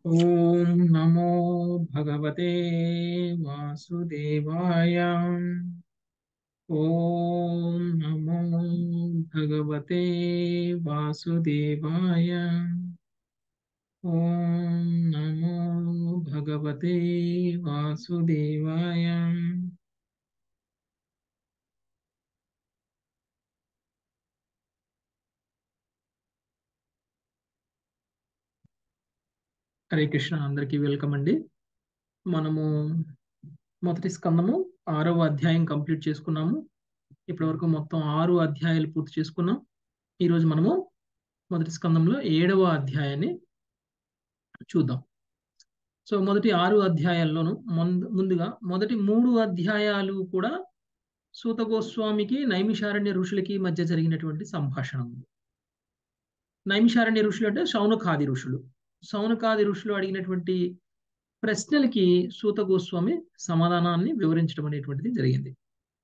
ॐ नमो भगवते वासुदेवाय ॐ नमो भगवते वासुदेवाय ॐ नमो भगवते वासुदेवाय హరే కృష్ణ అందరికీ వెల్కమ్ అండి మనము మొదటి స్కందము ఆరవ అధ్యాయం కంప్లీట్ చేసుకున్నాము ఇప్పటి వరకు మొత్తం ఆరు అధ్యాయాలు పూర్తి చేసుకున్నాం ఈరోజు మనము మొదటి స్కందంలో ఏడవ అధ్యాయాన్ని చూద్దాం సో మొదటి ఆరు అధ్యాయాల్లోనూ ముందు ముందుగా మొదటి మూడు అధ్యాయాలు కూడా సూత గోస్వామికి నైమిషారణ్య ఋషులకి మధ్య జరిగినటువంటి సంభాషణ ఉంది నైమిషారణ్య ఋషులు అంటే శౌనకాది ఋషులు సౌనకాది ఋషులు అడిగినటువంటి ప్రశ్నలకి సూత గోస్వామి సమాధానాన్ని వివరించడం అనేటువంటిది జరిగింది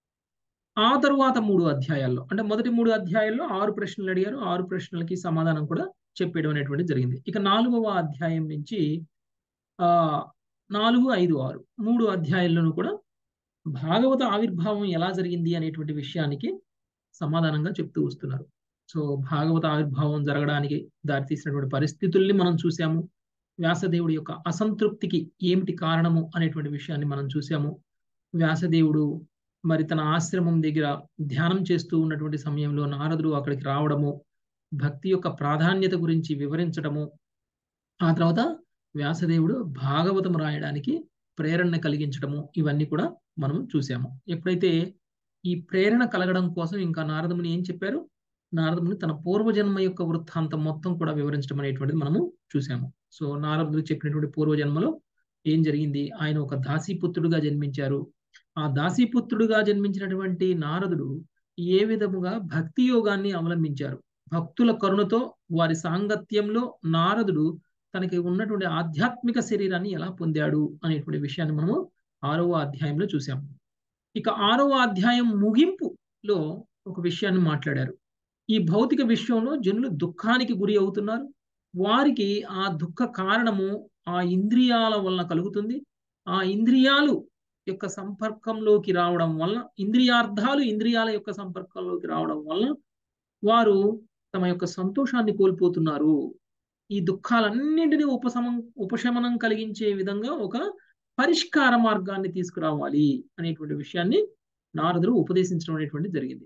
ఆ తరువాత మూడు అధ్యాయాల్లో అంటే మొదటి మూడు అధ్యాయాల్లో ఆరు ప్రశ్నలు అడిగారు ఆరు ప్రశ్నలకి సమాధానం కూడా చెప్పేయడం అనేటువంటిది జరిగింది ఇక నాలుగవ అధ్యాయం నుంచి ఆ నాలుగు ఐదు ఆరు మూడు అధ్యాయాల్లోనూ కూడా భాగవత ఆవిర్భావం ఎలా జరిగింది అనేటువంటి విషయానికి సమాధానంగా చెప్తూ వస్తున్నారు సో భాగవత ఆవిర్భావం జరగడానికి దారితీసినటువంటి పరిస్థితుల్ని మనం చూసాము వ్యాసదేవుడి యొక్క అసంతృప్తికి ఏమిటి కారణము అనేటువంటి విషయాన్ని మనం చూసాము వ్యాసదేవుడు మరి తన ఆశ్రమం దగ్గర ధ్యానం చేస్తూ ఉన్నటువంటి సమయంలో నారదుడు అక్కడికి రావడము భక్తి యొక్క ప్రాధాన్యత గురించి వివరించడము ఆ తర్వాత వ్యాసదేవుడు భాగవతం రాయడానికి ప్రేరణ కలిగించడము ఇవన్నీ కూడా మనం చూసాము ఎప్పుడైతే ఈ ప్రేరణ కలగడం కోసం ఇంకా నారదముని ఏం చెప్పారు నారదుని తన పూర్వజన్మ యొక్క వృత్తాంతం మొత్తం కూడా వివరించడం అనేటువంటిది మనము చూసాము సో నారదుడు చెప్పినటువంటి పూర్వజన్మలో ఏం జరిగింది ఆయన ఒక దాసీపుత్రుడుగా జన్మించారు ఆ దాసీపుత్రుడుగా జన్మించినటువంటి నారదుడు ఏ విధముగా భక్తి యోగాన్ని అవలంబించారు భక్తుల కరుణతో వారి సాంగత్యంలో నారదుడు తనకి ఉన్నటువంటి ఆధ్యాత్మిక శరీరాన్ని ఎలా పొందాడు అనేటువంటి విషయాన్ని మనము ఆరవ అధ్యాయంలో చూసాము ఇక ఆరవ అధ్యాయం ముగింపులో ఒక విషయాన్ని మాట్లాడారు ఈ భౌతిక విశ్వంలో జనులు దుఃఖానికి గురి అవుతున్నారు వారికి ఆ దుఃఖ కారణము ఆ ఇంద్రియాల వలన కలుగుతుంది ఆ ఇంద్రియాలు యొక్క సంపర్కంలోకి రావడం వలన ఇంద్రియార్థాలు ఇంద్రియాల యొక్క సంపర్కంలోకి రావడం వలన వారు తమ యొక్క సంతోషాన్ని కోల్పోతున్నారు ఈ దుఃఖాలన్నింటినీ ఉపశమం ఉపశమనం కలిగించే విధంగా ఒక పరిష్కార మార్గాన్ని తీసుకురావాలి అనేటువంటి విషయాన్ని నారదుడు ఉపదేశించడం అనేటువంటి జరిగింది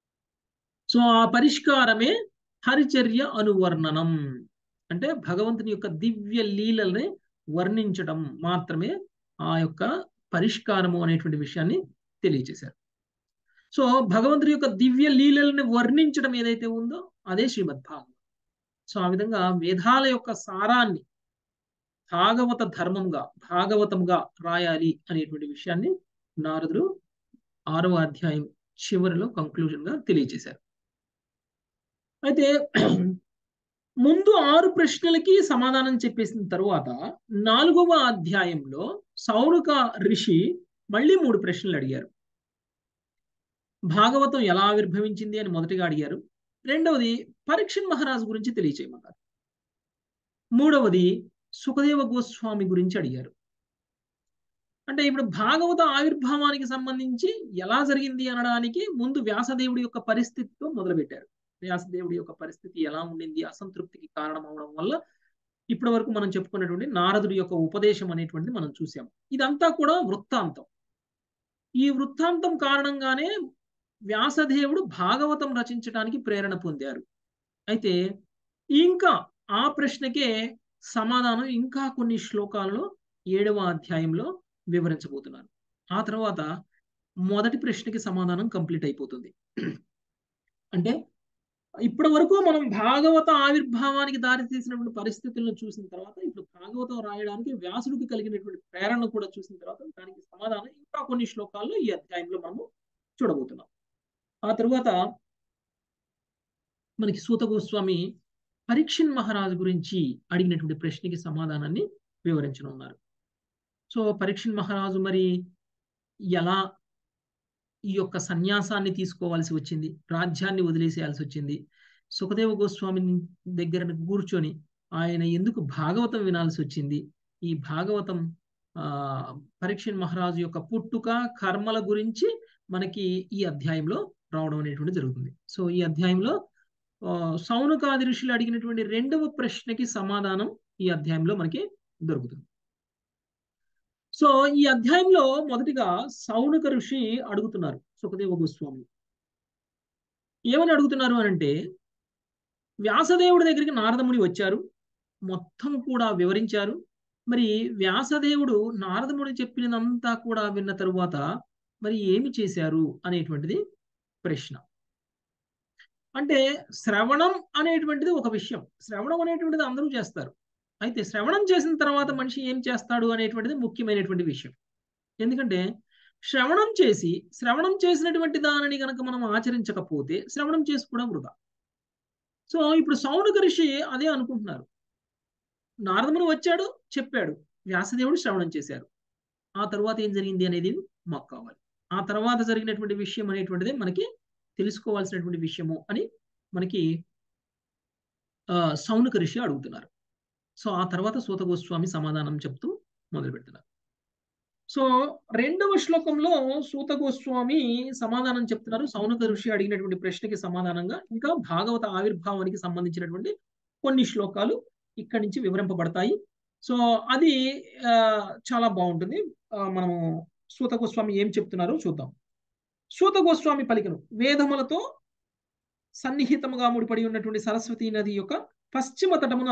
సో ఆ పరిష్కారమే హరిచర్య అనువర్ణనం అంటే భగవంతుని యొక్క దివ్య లీలల్ని వర్ణించడం మాత్రమే ఆ యొక్క పరిష్కారము అనేటువంటి విషయాన్ని తెలియజేశారు సో భగవంతుని యొక్క దివ్య లీలల్ని వర్ణించడం ఏదైతే ఉందో అదే శ్రీమద్ భాగవతం సో ఆ విధంగా వేదాల యొక్క సారాన్ని భాగవత ధర్మంగా భాగవతంగా రాయాలి అనేటువంటి విషయాన్ని నారదుడు ఆరవ అధ్యాయం చివరిలో కంక్లూజన్ గా తెలియజేశారు అయితే ముందు ఆరు ప్రశ్నలకి సమాధానం చెప్పేసిన తరువాత నాలుగవ అధ్యాయంలో సౌనక ఋషి మళ్ళీ మూడు ప్రశ్నలు అడిగారు భాగవతం ఎలా ఆవిర్భవించింది అని మొదటిగా అడిగారు రెండవది పరీక్షణ్ మహారాజు గురించి తెలియచేయమన్నారు మూడవది సుఖదేవ గోస్వామి గురించి అడిగారు అంటే ఇప్పుడు భాగవత ఆవిర్భావానికి సంబంధించి ఎలా జరిగింది అనడానికి ముందు వ్యాసదేవుడి యొక్క పరిస్థితితో మొదలుపెట్టారు వ్యాసదేవుడి యొక్క పరిస్థితి ఎలా ఉండింది అసంతృప్తికి కారణం అవడం వల్ల ఇప్పటి వరకు మనం చెప్పుకున్నటువంటి నారదుడి యొక్క ఉపదేశం అనేటువంటిది మనం చూసాం ఇదంతా కూడా వృత్తాంతం ఈ వృత్తాంతం కారణంగానే వ్యాసదేవుడు భాగవతం రచించడానికి ప్రేరణ పొందారు అయితే ఇంకా ఆ ప్రశ్నకే సమాధానం ఇంకా కొన్ని శ్లోకాల్లో ఏడవ అధ్యాయంలో వివరించబోతున్నారు ఆ తర్వాత మొదటి ప్రశ్నకి సమాధానం కంప్లీట్ అయిపోతుంది అంటే ఇప్పటి వరకు మనం భాగవత ఆవిర్భావానికి దారి తీసినటువంటి పరిస్థితులను చూసిన తర్వాత ఇప్పుడు భాగవతం రాయడానికి వ్యాసుడికి కలిగినటువంటి ప్రేరణ కూడా చూసిన తర్వాత దానికి సమాధానం ఇంకా కొన్ని శ్లోకాల్లో ఈ అధ్యాయంలో మనము చూడబోతున్నాం ఆ తరువాత మనకి సూత గోస్వామి పరీక్షణ్ మహారాజు గురించి అడిగినటువంటి ప్రశ్నకి సమాధానాన్ని వివరించనున్నారు సో పరీక్షణ్ మహారాజు మరి ఎలా ఈ యొక్క సన్యాసాన్ని తీసుకోవాల్సి వచ్చింది రాజ్యాన్ని వదిలేసేయాల్సి వచ్చింది సుఖదేవ గోస్వామి దగ్గర కూర్చొని ఆయన ఎందుకు భాగవతం వినాల్సి వచ్చింది ఈ భాగవతం ఆ పరీక్షణ్ మహారాజు యొక్క పుట్టుక కర్మల గురించి మనకి ఈ అధ్యాయంలో రావడం అనేటువంటి జరుగుతుంది సో ఈ అధ్యాయంలో సౌనకాది ఋషులు అడిగినటువంటి రెండవ ప్రశ్నకి సమాధానం ఈ అధ్యాయంలో మనకి దొరుకుతుంది సో ఈ అధ్యాయంలో మొదటిగా సౌనక ఋషి అడుగుతున్నారు సుఖదేవ గోస్వామి ఏమని అడుగుతున్నారు అని అంటే వ్యాసదేవుడి దగ్గరికి నారదముని వచ్చారు మొత్తం కూడా వివరించారు మరి వ్యాసదేవుడు నారదముని చెప్పినదంతా కూడా విన్న తరువాత మరి ఏమి చేశారు అనేటువంటిది ప్రశ్న అంటే శ్రవణం అనేటువంటిది ఒక విషయం శ్రవణం అనేటువంటిది అందరూ చేస్తారు అయితే శ్రవణం చేసిన తర్వాత మనిషి ఏం చేస్తాడు అనేటువంటిది ముఖ్యమైనటువంటి విషయం ఎందుకంటే శ్రవణం చేసి శ్రవణం చేసినటువంటి దానిని కనుక మనం ఆచరించకపోతే శ్రవణం చేసి కూడా వృధా సో ఇప్పుడు సౌనక ఋషి అదే అనుకుంటున్నారు నారదముని వచ్చాడు చెప్పాడు వ్యాసదేవుడు శ్రవణం చేశారు ఆ తర్వాత ఏం జరిగింది అనేది మాకు కావాలి ఆ తర్వాత జరిగినటువంటి విషయం అనేటువంటిది మనకి తెలుసుకోవాల్సినటువంటి విషయము అని మనకి సౌనక ఋషి అడుగుతున్నారు సో ఆ తర్వాత సూత గోస్వామి సమాధానం చెప్తూ మొదలు పెడుతున్నారు సో రెండవ శ్లోకంలో సూత గోస్వామి సమాధానం చెప్తున్నారు సౌనక ఋషి అడిగినటువంటి ప్రశ్నకి సమాధానంగా ఇంకా భాగవత ఆవిర్భావానికి సంబంధించినటువంటి కొన్ని శ్లోకాలు ఇక్కడి నుంచి వివరింపబడతాయి సో అది చాలా బాగుంటుంది మనము సూత గోస్వామి ఏం చెప్తున్నారో చూద్దాం సూత గోస్వామి పలికను వేదములతో సన్నిహితముగా ముడిపడి ఉన్నటువంటి సరస్వతి నది యొక్క పశ్చిమ తటమున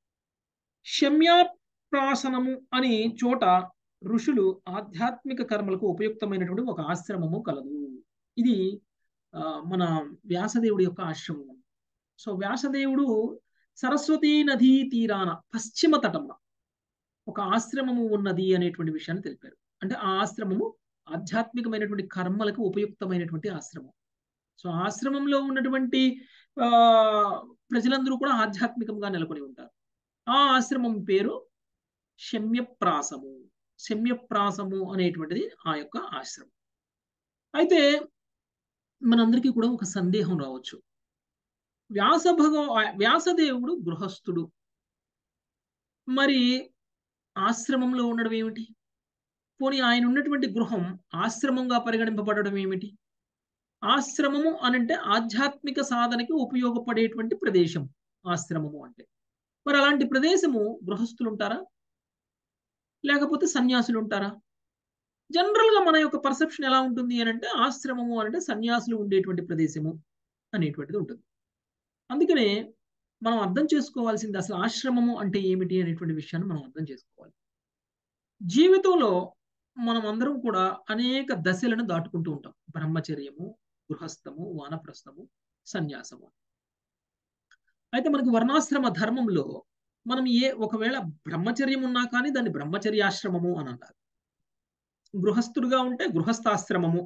శమ్యాప్రాసనము అనే చోట ఋషులు ఆధ్యాత్మిక కర్మలకు ఉపయుక్తమైనటువంటి ఒక ఆశ్రమము కలదు ఇది మన వ్యాసదేవుడి యొక్క ఆశ్రమం సో వ్యాసదేవుడు సరస్వతీ నదీ తీరాన పశ్చిమ తటమున ఒక ఆశ్రమము ఉన్నది అనేటువంటి విషయాన్ని తెలిపారు అంటే ఆ ఆశ్రమము ఆధ్యాత్మికమైనటువంటి కర్మలకు ఉపయుక్తమైనటువంటి ఆశ్రమం సో ఆశ్రమంలో ఉన్నటువంటి ఆ ప్రజలందరూ కూడా ఆధ్యాత్మికంగా నెలకొని ఉంటారు ఆ ఆశ్రమం పేరు శమ్యప్రాసము శమ్యప్రాసము అనేటువంటిది ఆ యొక్క ఆశ్రమం అయితే మనందరికీ కూడా ఒక సందేహం రావచ్చు వ్యాస భగవ వ్యాసదేవుడు గృహస్థుడు మరి ఆశ్రమంలో ఉండడం ఏమిటి పోనీ ఆయన ఉన్నటువంటి గృహం ఆశ్రమంగా పరిగణింపబడడం ఏమిటి ఆశ్రమము అనంటే ఆధ్యాత్మిక సాధనకి ఉపయోగపడేటువంటి ప్రదేశం ఆశ్రమము అంటే మరి అలాంటి ప్రదేశము గృహస్థులు ఉంటారా లేకపోతే సన్యాసులు ఉంటారా జనరల్ గా మన యొక్క పర్సెప్షన్ ఎలా ఉంటుంది అని అంటే ఆశ్రమము అంటే సన్యాసులు ఉండేటువంటి ప్రదేశము అనేటువంటిది ఉంటుంది అందుకనే మనం అర్థం చేసుకోవాల్సింది అసలు ఆశ్రమము అంటే ఏమిటి అనేటువంటి విషయాన్ని మనం అర్థం చేసుకోవాలి జీవితంలో మనం అందరం కూడా అనేక దశలను దాటుకుంటూ ఉంటాం బ్రహ్మచర్యము గృహస్థము వానప్రస్థము సన్యాసము అయితే మనకి వర్ణాశ్రమ ధర్మంలో మనం ఏ ఒకవేళ బ్రహ్మచర్యం ఉన్నా కానీ దాన్ని బ్రహ్మచర్యాశ్రమము అని అన్నారు గృహస్థుడుగా ఉంటే గృహస్థాశ్రమము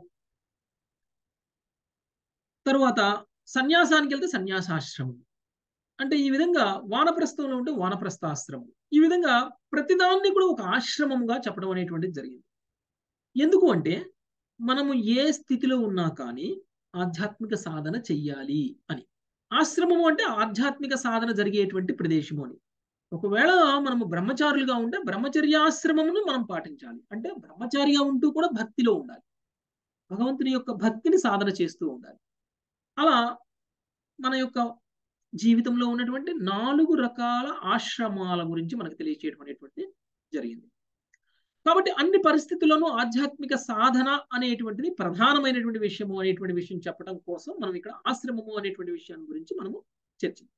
తరువాత సన్యాసానికి వెళ్తే సన్యాసాశ్రమం అంటే ఈ విధంగా వానప్రస్థంలో ఉంటే వానప్రస్థాశ్రమం ఈ విధంగా ప్రతిదాన్ని కూడా ఒక ఆశ్రమంగా చెప్పడం అనేటువంటిది జరిగింది ఎందుకు అంటే మనము ఏ స్థితిలో ఉన్నా కానీ ఆధ్యాత్మిక సాధన చెయ్యాలి అని ఆశ్రమము అంటే ఆధ్యాత్మిక సాధన జరిగేటువంటి ప్రదేశము అని ఒకవేళ మనము బ్రహ్మచారులుగా ఉంటే బ్రహ్మచర్యాశ్రమమును మనం పాటించాలి అంటే బ్రహ్మచారిగా ఉంటూ కూడా భక్తిలో ఉండాలి భగవంతుని యొక్క భక్తిని సాధన చేస్తూ ఉండాలి అలా మన యొక్క జీవితంలో ఉన్నటువంటి నాలుగు రకాల ఆశ్రమాల గురించి మనకు తెలియచేయడం అనేటువంటి జరిగింది కాబట్టి అన్ని పరిస్థితుల్లోనూ ఆధ్యాత్మిక సాధన అనేటువంటిది ప్రధానమైనటువంటి విషయము అనేటువంటి విషయం చెప్పడం కోసం మనం ఇక్కడ ఆశ్రమము అనేటువంటి విషయాన్ని గురించి మనము చర్చించాం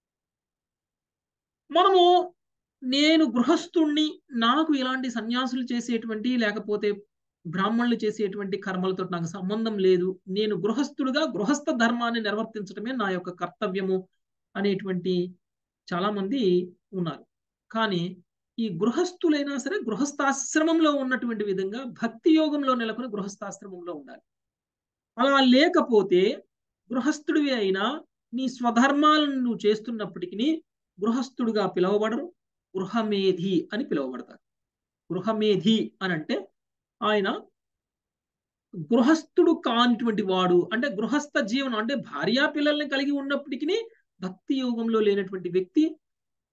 మనము నేను గృహస్థుణ్ణి నాకు ఇలాంటి సన్యాసులు చేసేటువంటి లేకపోతే బ్రాహ్మణులు చేసేటువంటి కర్మలతో నాకు సంబంధం లేదు నేను గృహస్థుడుగా గృహస్థ ధర్మాన్ని నిర్వర్తించడమే నా యొక్క కర్తవ్యము అనేటువంటి చాలా మంది ఉన్నారు కానీ ఈ గృహస్థులైనా సరే గృహస్థాశ్రమంలో ఉన్నటువంటి విధంగా భక్తి యోగంలో నెలకొని గృహస్థాశ్రమంలో ఉండాలి అలా లేకపోతే గృహస్థుడివి అయినా నీ స్వధర్మాలను నువ్వు చేస్తున్నప్పటికీ గృహస్థుడుగా పిలువబడరు గృహమేధి అని పిలువబడతారు గృహమేధి అని అంటే ఆయన గృహస్థుడు కానిటువంటి వాడు అంటే గృహస్థ జీవనం అంటే భార్యా పిల్లల్ని కలిగి ఉన్నప్పటికీ భక్తి యోగంలో లేనటువంటి వ్యక్తి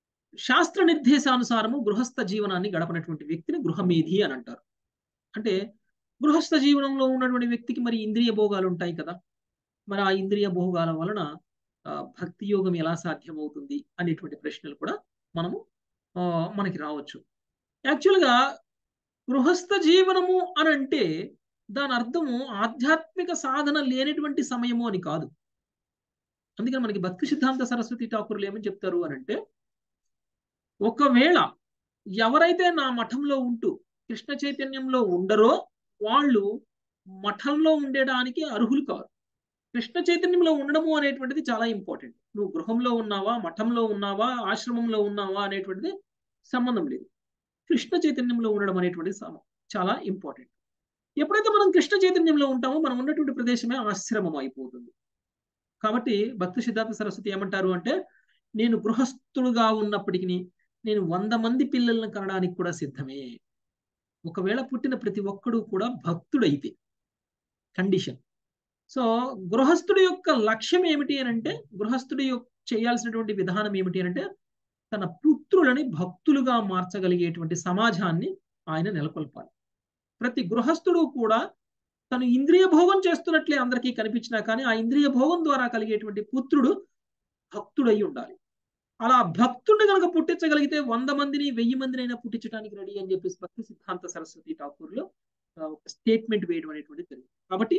శాస్త్ర నిర్దేశానుసారము గృహస్థ జీవనాన్ని గడపనటువంటి వ్యక్తిని గృహమేధి అని అంటారు అంటే గృహస్థ జీవనంలో ఉన్నటువంటి వ్యక్తికి మరి ఇంద్రియ భోగాలు ఉంటాయి కదా మరి ఆ ఇంద్రియ భోగాల వలన ఆ, భక్తి యోగం ఎలా సాధ్యమవుతుంది అనేటువంటి ప్రశ్నలు కూడా మనము ఆ, మనకి రావచ్చు యాక్చువల్గా గృహస్థ జీవనము అని అంటే దాని అర్థము ఆధ్యాత్మిక సాధన లేనటువంటి సమయము అని కాదు అందుకని మనకి భక్తి సిద్ధాంత సరస్వతి ఠాకూర్లు ఏమని చెప్తారు అని అంటే ఒకవేళ ఎవరైతే నా మఠంలో ఉంటూ కృష్ణ చైతన్యంలో ఉండరో వాళ్ళు మఠంలో ఉండడానికి అర్హులు కాదు కృష్ణ చైతన్యంలో ఉండడము అనేటువంటిది చాలా ఇంపార్టెంట్ నువ్వు గృహంలో ఉన్నావా మఠంలో ఉన్నావా ఆశ్రమంలో ఉన్నావా అనేటువంటిది సంబంధం లేదు కృష్ణ చైతన్యంలో ఉండడం అనేటువంటిది సమ- చాలా ఇంపార్టెంట్ ఎప్పుడైతే మనం కృష్ణ చైతన్యంలో ఉంటామో మనం ఉన్నటువంటి ప్రదేశమే ఆశ్రమం అయిపోతుంది కాబట్టి భక్తి సిద్ధార్థ సరస్వతి ఏమంటారు అంటే నేను గృహస్థుడుగా ఉన్నప్పటికీ నేను వంద మంది పిల్లలను కనడానికి కూడా సిద్ధమే ఒకవేళ పుట్టిన ప్రతి ఒక్కడు కూడా భక్తుడైతే కండిషన్ సో గృహస్థుడి యొక్క లక్ష్యం ఏమిటి అని అంటే గృహస్థుడి యొక్క చేయాల్సినటువంటి విధానం ఏమిటి అని అంటే తన పుత్రులని భక్తులుగా మార్చగలిగేటువంటి సమాజాన్ని ఆయన నెలకొల్పాలి ప్రతి గృహస్థుడు కూడా తను ఇంద్రియ భోగం చేస్తున్నట్లే అందరికీ కనిపించినా కానీ ఆ ఇంద్రియ భోగం ద్వారా కలిగేటువంటి పుత్రుడు భక్తుడై ఉండాలి అలా భక్తుడిని కనుక పుట్టించగలిగితే వంద మందిని వెయ్యి మందినైనా పుట్టించడానికి రెడీ అని చెప్పేసి భక్తి సిద్ధాంత సరస్వతి ఠాకూర్లో ఆ, ఒక స్టేట్మెంట్ వేయడం అనేటువంటి జరిగింది కాబట్టి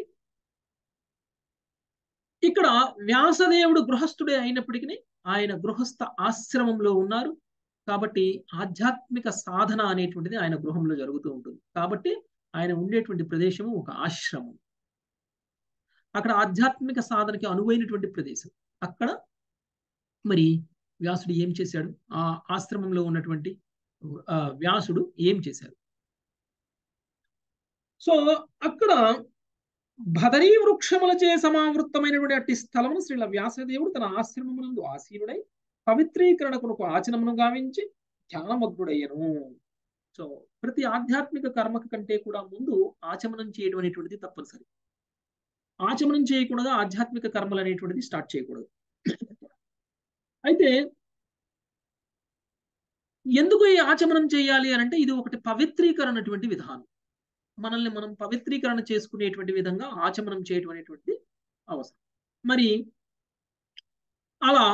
ఇక్కడ వ్యాసదేవుడు గృహస్థుడే అయినప్పటికీ ఆయన గృహస్థ ఆశ్రమంలో ఉన్నారు కాబట్టి ఆధ్యాత్మిక సాధన అనేటువంటిది ఆయన గృహంలో జరుగుతూ ఉంటుంది కాబట్టి ఆయన ఉండేటువంటి ప్రదేశము ఒక ఆశ్రమం అక్కడ ఆధ్యాత్మిక సాధనకి అనువైనటువంటి ప్రదేశం అక్కడ మరి వ్యాసుడు ఏం చేశాడు ఆ ఆశ్రమంలో ఉన్నటువంటి ఆ, వ్యాసుడు ఏం చేశాడు సో అక్కడ భదరీ వృక్షములచే సమావృత్తమైనటువంటి అట్టి స్థలమును శ్రీల వ్యాసదేవుడు తన ఆశ్రమమునందు ఆసీనుడై పవిత్రీకరణ కొనుకు ఆచనమును గావించి ధ్యానమగ్నుడయ్యను సో ప్రతి ఆధ్యాత్మిక కర్మక కంటే కూడా ముందు ఆచమనం చేయడం అనేటువంటిది తప్పనిసరి ఆచమనం చేయకుండా ఆధ్యాత్మిక కర్మలు అనేటువంటిది స్టార్ట్ చేయకూడదు అయితే ఎందుకు ఈ ఆచమనం చేయాలి అని అంటే ఇది ఒకటి పవిత్రీకరణటువంటి విధానం మనల్ని మనం పవిత్రీకరణ చేసుకునేటువంటి విధంగా ఆచమనం చేయడం అనేటువంటిది అవసరం మరి అలా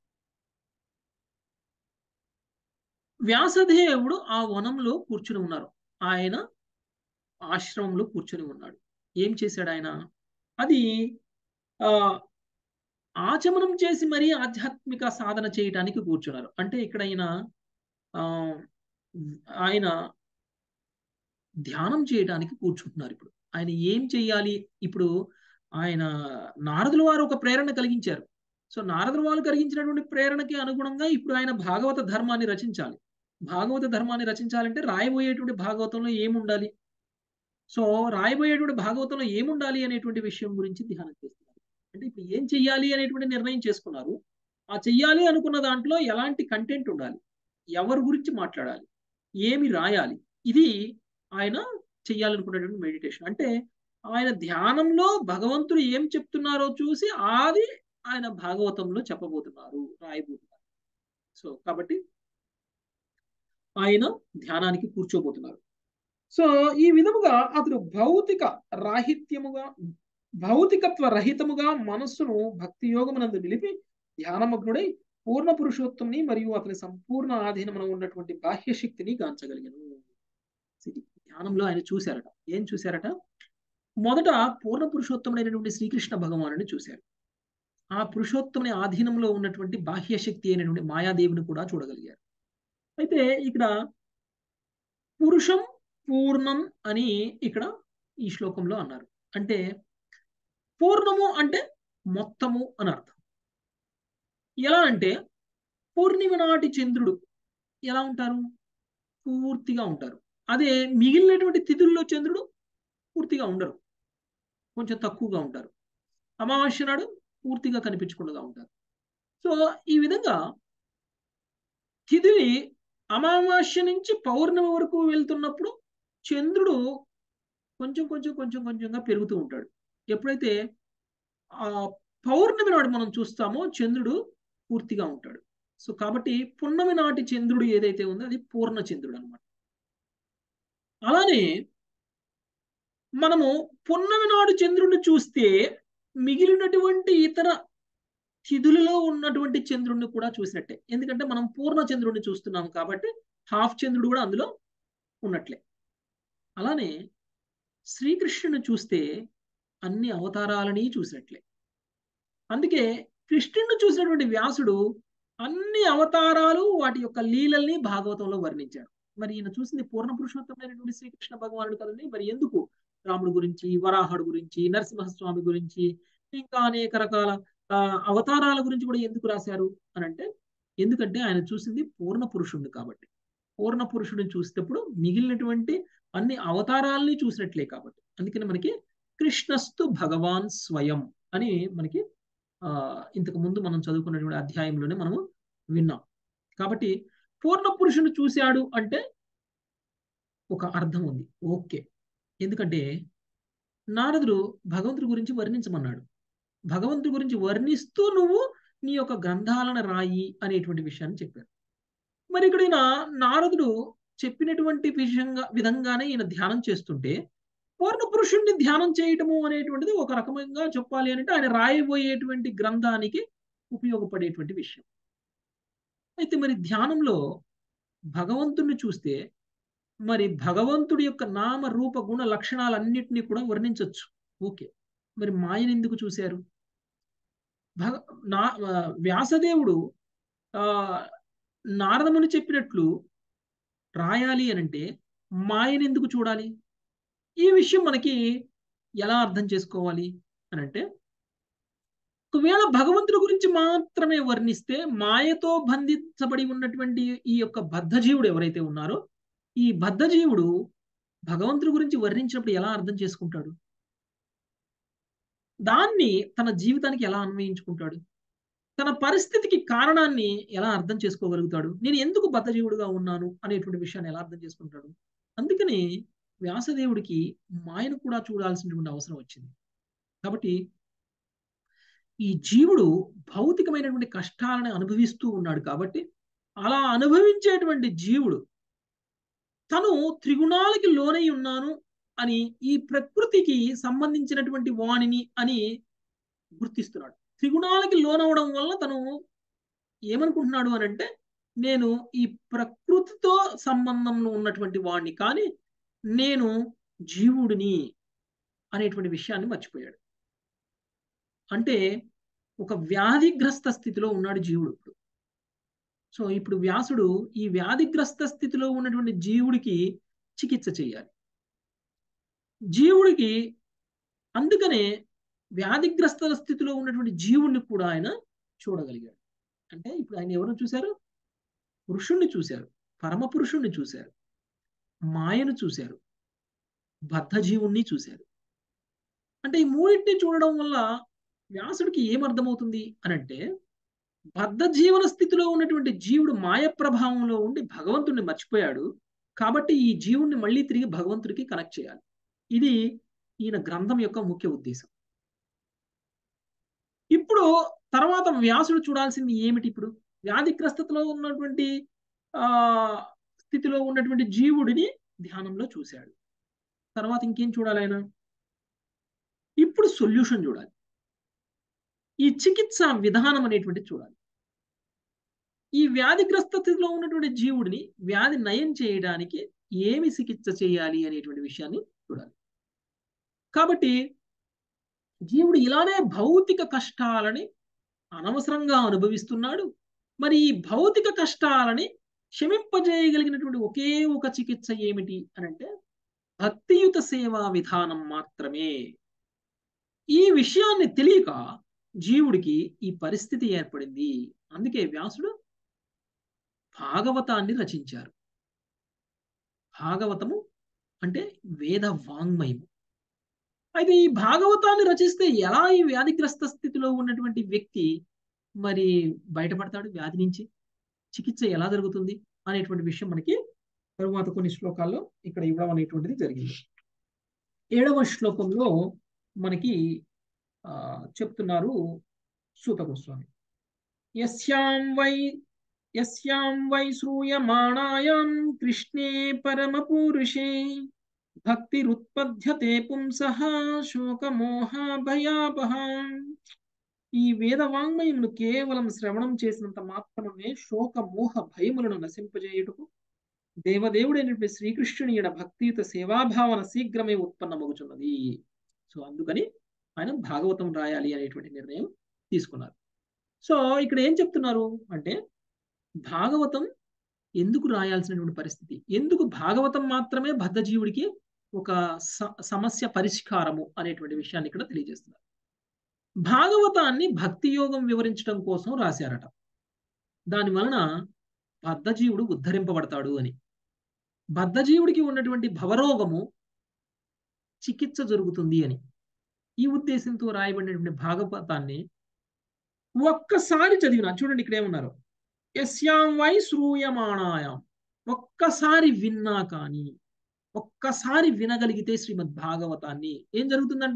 వ్యాసదేవుడు ఆ వనంలో కూర్చుని ఉన్నారు ఆయన ఆశ్రమంలో కూర్చుని ఉన్నాడు ఏం చేశాడు ఆయన అది ఆ ఆచమనం చేసి మరీ ఆధ్యాత్మిక సాధన చేయటానికి కూర్చున్నారు అంటే ఇక్కడ ఆయన ఆ ఆయన ధ్యానం చేయడానికి కూర్చుంటున్నారు ఇప్పుడు ఆయన ఏం చేయాలి ఇప్పుడు ఆయన నారదుల వారు ఒక ప్రేరణ కలిగించారు సో నారదుల వారు కలిగించినటువంటి ప్రేరణకి అనుగుణంగా ఇప్పుడు ఆయన భాగవత ధర్మాన్ని రచించాలి భాగవత ధర్మాన్ని రచించాలంటే రాయబోయేటువంటి భాగవతంలో ఏముండాలి సో రాయబోయేటువంటి భాగవతంలో ఏముండాలి అనేటువంటి విషయం గురించి ధ్యానం చేస్తున్నారు అంటే ఇప్పుడు ఏం చెయ్యాలి అనేటువంటి నిర్ణయం చేసుకున్నారు ఆ చెయ్యాలి అనుకున్న దాంట్లో ఎలాంటి కంటెంట్ ఉండాలి ఎవరి గురించి మాట్లాడాలి ఏమి రాయాలి ఇది ఆయన చెయ్యాలనుకున్నటువంటి మెడిటేషన్ అంటే ఆయన ధ్యానంలో భగవంతుడు ఏం చెప్తున్నారో చూసి అది ఆయన భాగవతంలో చెప్పబోతున్నారు రాయబోతున్నారు సో కాబట్టి ఆయన ధ్యానానికి కూర్చోబోతున్నారు సో ఈ విధముగా అతడు భౌతిక రాహిత్యముగా భౌతికత్వ రహితముగా మనస్సును భక్తి యోగమునందు నిలిపి ధ్యానమగ్నుడై పూర్ణ పురుషోత్తముని మరియు అతని సంపూర్ణ ఆధీనమున ఉన్నటువంటి బాహ్య శక్తిని గాంచగలిగను ఇది ధ్యానంలో ఆయన చూశారట ఏం చూశారట మొదట పూర్ణ పురుషోత్తముడైనటువంటి శ్రీకృష్ణ భగవానుని చూశారు ఆ పురుషోత్తముని ఆధీనంలో ఉన్నటువంటి బాహ్య శక్తి అయినటువంటి మాయాదేవిని కూడా చూడగలిగారు అయితే ఇక్కడ పురుషం పూర్ణం అని ఇక్కడ ఈ శ్లోకంలో అన్నారు అంటే పూర్ణము అంటే మొత్తము అని అర్థం ఎలా అంటే పూర్ణిమ నాటి చంద్రుడు ఎలా ఉంటారు పూర్తిగా ఉంటారు అదే మిగిలినటువంటి తిథుల్లో చంద్రుడు పూర్తిగా ఉండరు కొంచెం తక్కువగా ఉంటారు అమావాస్య నాడు పూర్తిగా కనిపించకుండా ఉంటారు సో ఈ విధంగా తిథిని అమావాస్య నుంచి పౌర్ణమి వరకు వెళ్తున్నప్పుడు చంద్రుడు కొంచెం కొంచెం కొంచెం కొంచెంగా పెరుగుతూ ఉంటాడు ఎప్పుడైతే ఆ పౌర్ణమి నాడు మనం చూస్తామో చంద్రుడు పూర్తిగా ఉంటాడు సో కాబట్టి పున్నమి నాటి చంద్రుడు ఏదైతే ఉందో అది పూర్ణ చంద్రుడు అనమాట అలానే మనము పున్నమి నాడు చంద్రుడిని చూస్తే మిగిలినటువంటి ఇతర తిథులలో ఉన్నటువంటి చంద్రుడిని కూడా చూసినట్టే ఎందుకంటే మనం పూర్ణ చంద్రుడిని చూస్తున్నాం కాబట్టి హాఫ్ చంద్రుడు కూడా అందులో ఉన్నట్లే అలానే శ్రీకృష్ణుని చూస్తే అన్ని అవతారాలని చూసినట్లే అందుకే కృష్ణుడిని చూసినటువంటి వ్యాసుడు అన్ని అవతారాలు వాటి యొక్క లీలల్ని భాగవతంలో వర్ణించాడు మరి ఈయన చూసింది పూర్ణ పురుషోత్తమైనటువంటి శ్రీకృష్ణ భగవానుడు కదండి మరి ఎందుకు రాముడు గురించి వరాహుడు గురించి నరసింహస్వామి గురించి ఇంకా అనేక రకాల అవతారాల గురించి కూడా ఎందుకు రాశారు అని అంటే ఎందుకంటే ఆయన చూసింది పూర్ణ పురుషుడిని కాబట్టి పూర్ణ పురుషుడిని చూసేటప్పుడు మిగిలినటువంటి అన్ని అవతారాలని చూసినట్లే కాబట్టి అందుకని మనకి కృష్ణస్తు భగవాన్ స్వయం అని మనకి ఆ ఇంతకు ముందు మనం చదువుకున్నటువంటి అధ్యాయంలోనే మనము విన్నాం కాబట్టి పూర్ణ పురుషుని చూశాడు అంటే ఒక అర్థం ఉంది ఓకే ఎందుకంటే నారదుడు భగవంతుడి గురించి వర్ణించమన్నాడు భగవంతుడి గురించి వర్ణిస్తూ నువ్వు నీ యొక్క గ్రంథాలను రాయి అనేటువంటి విషయాన్ని చెప్పారు మరి ఇక్కడ ఈయన నారదుడు చెప్పినటువంటి విషయంగా విధంగానే ఈయన ధ్యానం చేస్తుంటే పూర్ణ పురుషుణ్ణి ధ్యానం చేయటము అనేటువంటిది ఒక రకమంగా చెప్పాలి అంటే ఆయన రాయబోయేటువంటి గ్రంథానికి ఉపయోగపడేటువంటి విషయం అయితే మరి ధ్యానంలో భగవంతుణ్ణి చూస్తే మరి భగవంతుడి యొక్క నామ రూప గుణ లక్షణాలన్నింటినీ కూడా వర్ణించవచ్చు ఓకే మరి మాయను ఎందుకు చూశారు భగ నా వ్యాసదేవుడు ఆ నారదముని చెప్పినట్లు రాయాలి అనంటే మాయను ఎందుకు చూడాలి ఈ విషయం మనకి ఎలా అర్థం చేసుకోవాలి అని అంటే ఒకవేళ భగవంతుడి గురించి మాత్రమే వర్ణిస్తే మాయతో బంధించబడి ఉన్నటువంటి ఈ యొక్క బద్ధజీవుడు ఎవరైతే ఉన్నారో ఈ బద్ధజీవుడు భగవంతుడి గురించి వర్ణించినప్పుడు ఎలా అర్థం చేసుకుంటాడు దాన్ని తన జీవితానికి ఎలా అన్వయించుకుంటాడు తన పరిస్థితికి కారణాన్ని ఎలా అర్థం చేసుకోగలుగుతాడు నేను ఎందుకు బద్ధజీవుడుగా ఉన్నాను అనేటువంటి విషయాన్ని ఎలా అర్థం చేసుకుంటాడు అందుకని వ్యాసదేవుడికి మాయను కూడా చూడాల్సినటువంటి అవసరం వచ్చింది కాబట్టి ఈ జీవుడు భౌతికమైనటువంటి కష్టాలను అనుభవిస్తూ ఉన్నాడు కాబట్టి అలా అనుభవించేటువంటి జీవుడు తను త్రిగుణాలకి లోనై ఉన్నాను అని ఈ ప్రకృతికి సంబంధించినటువంటి వాణిని అని గుర్తిస్తున్నాడు త్రిగుణాలకి లోనవడం వల్ల తను ఏమనుకుంటున్నాడు అని అంటే నేను ఈ ప్రకృతితో సంబంధంలో ఉన్నటువంటి వాణ్ణి కానీ నేను జీవుడిని అనేటువంటి విషయాన్ని మర్చిపోయాడు అంటే ఒక వ్యాధిగ్రస్త స్థితిలో ఉన్నాడు జీవుడు ఇప్పుడు సో ఇప్పుడు వ్యాసుడు ఈ వ్యాధిగ్రస్త స్థితిలో ఉన్నటువంటి జీవుడికి చికిత్స చేయాలి జీవుడికి అందుకనే వ్యాధిగ్రస్త స్థితిలో ఉన్నటువంటి జీవుణ్ణి కూడా ఆయన చూడగలిగాడు అంటే ఇప్పుడు ఆయన ఎవరు చూశారు పురుషుణ్ణి చూశారు పరమ పురుషుణ్ణి చూశారు మాయను చూశారు బద్ధజీవుణ్ణి చూశారు అంటే ఈ మూడింటిని చూడడం వల్ల వ్యాసుడికి ఏమర్థమవుతుంది అని అంటే బద్ధ జీవన స్థితిలో ఉన్నటువంటి జీవుడు మాయ ప్రభావంలో ఉండి భగవంతుడిని మర్చిపోయాడు కాబట్టి ఈ జీవుణ్ణి మళ్ళీ తిరిగి భగవంతుడికి కనెక్ట్ చేయాలి ఇది ఈయన గ్రంథం యొక్క ముఖ్య ఉద్దేశం ఇప్పుడు తర్వాత వ్యాసుడు చూడాల్సింది ఏమిటి ఇప్పుడు వ్యాధిగ్రస్తలో ఉన్నటువంటి ఆ స్థితిలో ఉన్నటువంటి జీవుడిని ధ్యానంలో చూశాడు తర్వాత ఇంకేం చూడాలి ఆయన ఇప్పుడు సొల్యూషన్ చూడాలి ఈ చికిత్స విధానం అనేటువంటిది చూడాలి ఈ వ్యాధిగ్రస్త స్థితిలో ఉన్నటువంటి జీవుడిని వ్యాధి నయం చేయడానికి ఏమి చికిత్స చేయాలి అనేటువంటి విషయాన్ని చూడాలి కాబట్టి జీవుడు ఇలానే భౌతిక కష్టాలని అనవసరంగా అనుభవిస్తున్నాడు మరి ఈ భౌతిక కష్టాలని క్షమింపజేయగలిగినటువంటి ఒకే ఒక చికిత్స ఏమిటి అని అంటే భక్తియుత సేవా విధానం మాత్రమే ఈ విషయాన్ని తెలియక జీవుడికి ఈ పరిస్థితి ఏర్పడింది అందుకే వ్యాసుడు భాగవతాన్ని రచించారు భాగవతము అంటే వేద వాంగ్మయము అయితే ఈ భాగవతాన్ని రచిస్తే ఎలా ఈ వ్యాధిగ్రస్త స్థితిలో ఉన్నటువంటి వ్యక్తి మరి బయటపడతాడు వ్యాధి నుంచి చికిత్స ఎలా జరుగుతుంది అనేటువంటి విషయం మనకి తరువాత కొన్ని శ్లోకాల్లో ఇక్కడ ఇవ్వడం అనేటువంటిది జరిగింది ఏడవ శ్లోకంలో మనకి ఆ చెప్తున్నారు సూత గోస్వామి యస్యాం వై యస్యాం వై శ్రూయమాణాయాం కృష్ణే పరమపూరుషే భక్తిరుత్పద్యతే పుంసః శోకమోహ భయాపహ ఈ వేద వాంగ్మయమును కేవలం శ్రవణం చేసినంత మాత్రమే శోక మోహ భయములను నశింపజేయుటకు దేవదేవుడైనటువంటి శ్రీకృష్ణుని ఎడ భక్తియుత సేవాభావన శీఘ్రమే ఉత్పన్నమగుచున్నది సో అందుకని ఆయన భాగవతం రాయాలి అనేటువంటి నిర్ణయం తీసుకున్నారు సో ఇక్కడ ఏం చెప్తున్నారు అంటే భాగవతం ఎందుకు రాయాల్సినటువంటి పరిస్థితి ఎందుకు భాగవతం మాత్రమే బద్ధజీవుడికి ఒక సమస్య పరిష్కారము అనేటువంటి విషయాన్ని ఇక్కడ తెలియజేస్తున్నారు భాగవతాన్ని భక్తి యోగం వివరించడం కోసం రాశారట దాని వలన బద్ధజీవుడు ఉద్ధరింపబడతాడు అని బద్ధజీవుడికి ఉన్నటువంటి భవరోగము చికిత్స జరుగుతుంది అని ఈ ఉద్దేశంతో రాయబడినటువంటి భాగవతాన్ని ఒక్కసారి చదివిన చూడండి ఇక్కడ ఏమన్నారు యస్యాం వై శ్రూయమాణాయాం ఒక్కసారి విన్నా కానీ ఒక్కసారి వినగలిగితే శ్రీమద్ భాగవతాన్ని ఏం జరుగుతుందంట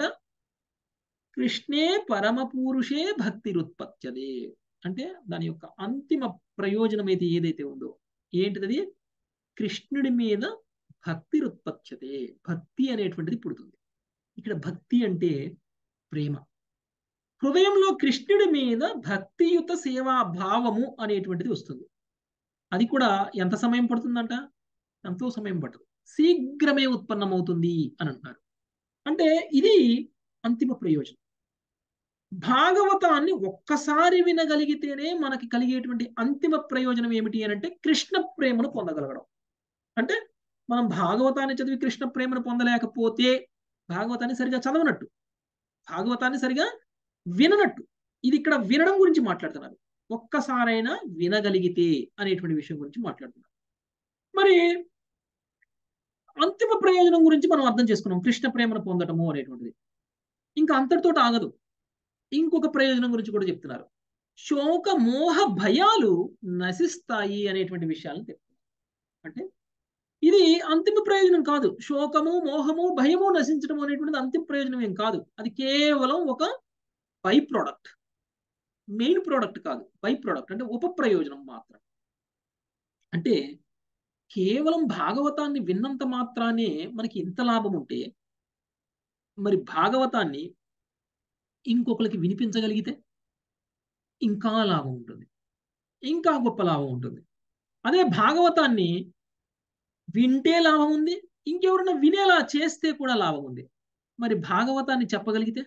కృష్ణే పరమ పురుషే భక్తిరుత్పత్యదే అంటే దాని యొక్క అంతిమ ప్రయోజనం అయితే ఏదైతే ఉందో ఏంటిది కృష్ణుడి మీద భక్తి ఉత్పత్యతే భక్తి అనేటువంటిది పుడుతుంది ఇక్కడ భక్తి అంటే ప్రేమ హృదయంలో కృష్ణుడి మీద భక్తియుత సేవా భావము అనేటువంటిది వస్తుంది అది కూడా ఎంత సమయం పడుతుందంట ఎంతో సమయం పట్టదు శీఘ్రమే ఉత్పన్నమవుతుంది అని అంటున్నారు అంటే ఇది అంతిమ ప్రయోజనం భాగవతాన్ని ఒక్కసారి వినగలిగితేనే మనకి కలిగేటువంటి అంతిమ ప్రయోజనం ఏమిటి అని అంటే కృష్ణ ప్రేమను పొందగలగడం అంటే మనం భాగవతాన్ని చదివి కృష్ణ ప్రేమను పొందలేకపోతే భాగవతాన్ని సరిగా చదవనట్టు భాగవతాన్ని సరిగా విననట్టు ఇది ఇక్కడ వినడం గురించి మాట్లాడుతున్నారు ఒక్కసారైనా వినగలిగితే అనేటువంటి విషయం గురించి మాట్లాడుతున్నారు మరి అంతిమ ప్రయోజనం గురించి మనం అర్థం చేసుకున్నాం కృష్ణ ప్రేమను పొందటము అనేటువంటిది ఇంకా అంతటితో ఆగదు ఇంకొక ప్రయోజనం గురించి కూడా చెప్తున్నారు శోక మోహ భయాలు నశిస్తాయి అనేటువంటి విషయాలను చెప్తున్నారు అంటే ఇది అంతిమ ప్రయోజనం కాదు శోకము మోహము భయము నశించడం అనేటువంటిది అంతిమ ప్రయోజనం ఏం కాదు అది కేవలం ఒక బై ప్రోడక్ట్ మెయిన్ ప్రోడక్ట్ కాదు బై ప్రోడక్ట్ అంటే ఉప ప్రయోజనం మాత్రం అంటే కేవలం భాగవతాన్ని విన్నంత మాత్రానే మనకి ఇంత లాభం ఉంటే మరి భాగవతాన్ని ఇంకొకరికి వినిపించగలిగితే ఇంకా లాభం ఉంటుంది ఇంకా గొప్ప లాభం ఉంటుంది అదే భాగవతాన్ని వింటే లాభం ఉంది ఇంకెవరైనా వినేలా చేస్తే కూడా లాభం ఉంది మరి భాగవతాన్ని చెప్పగలిగితే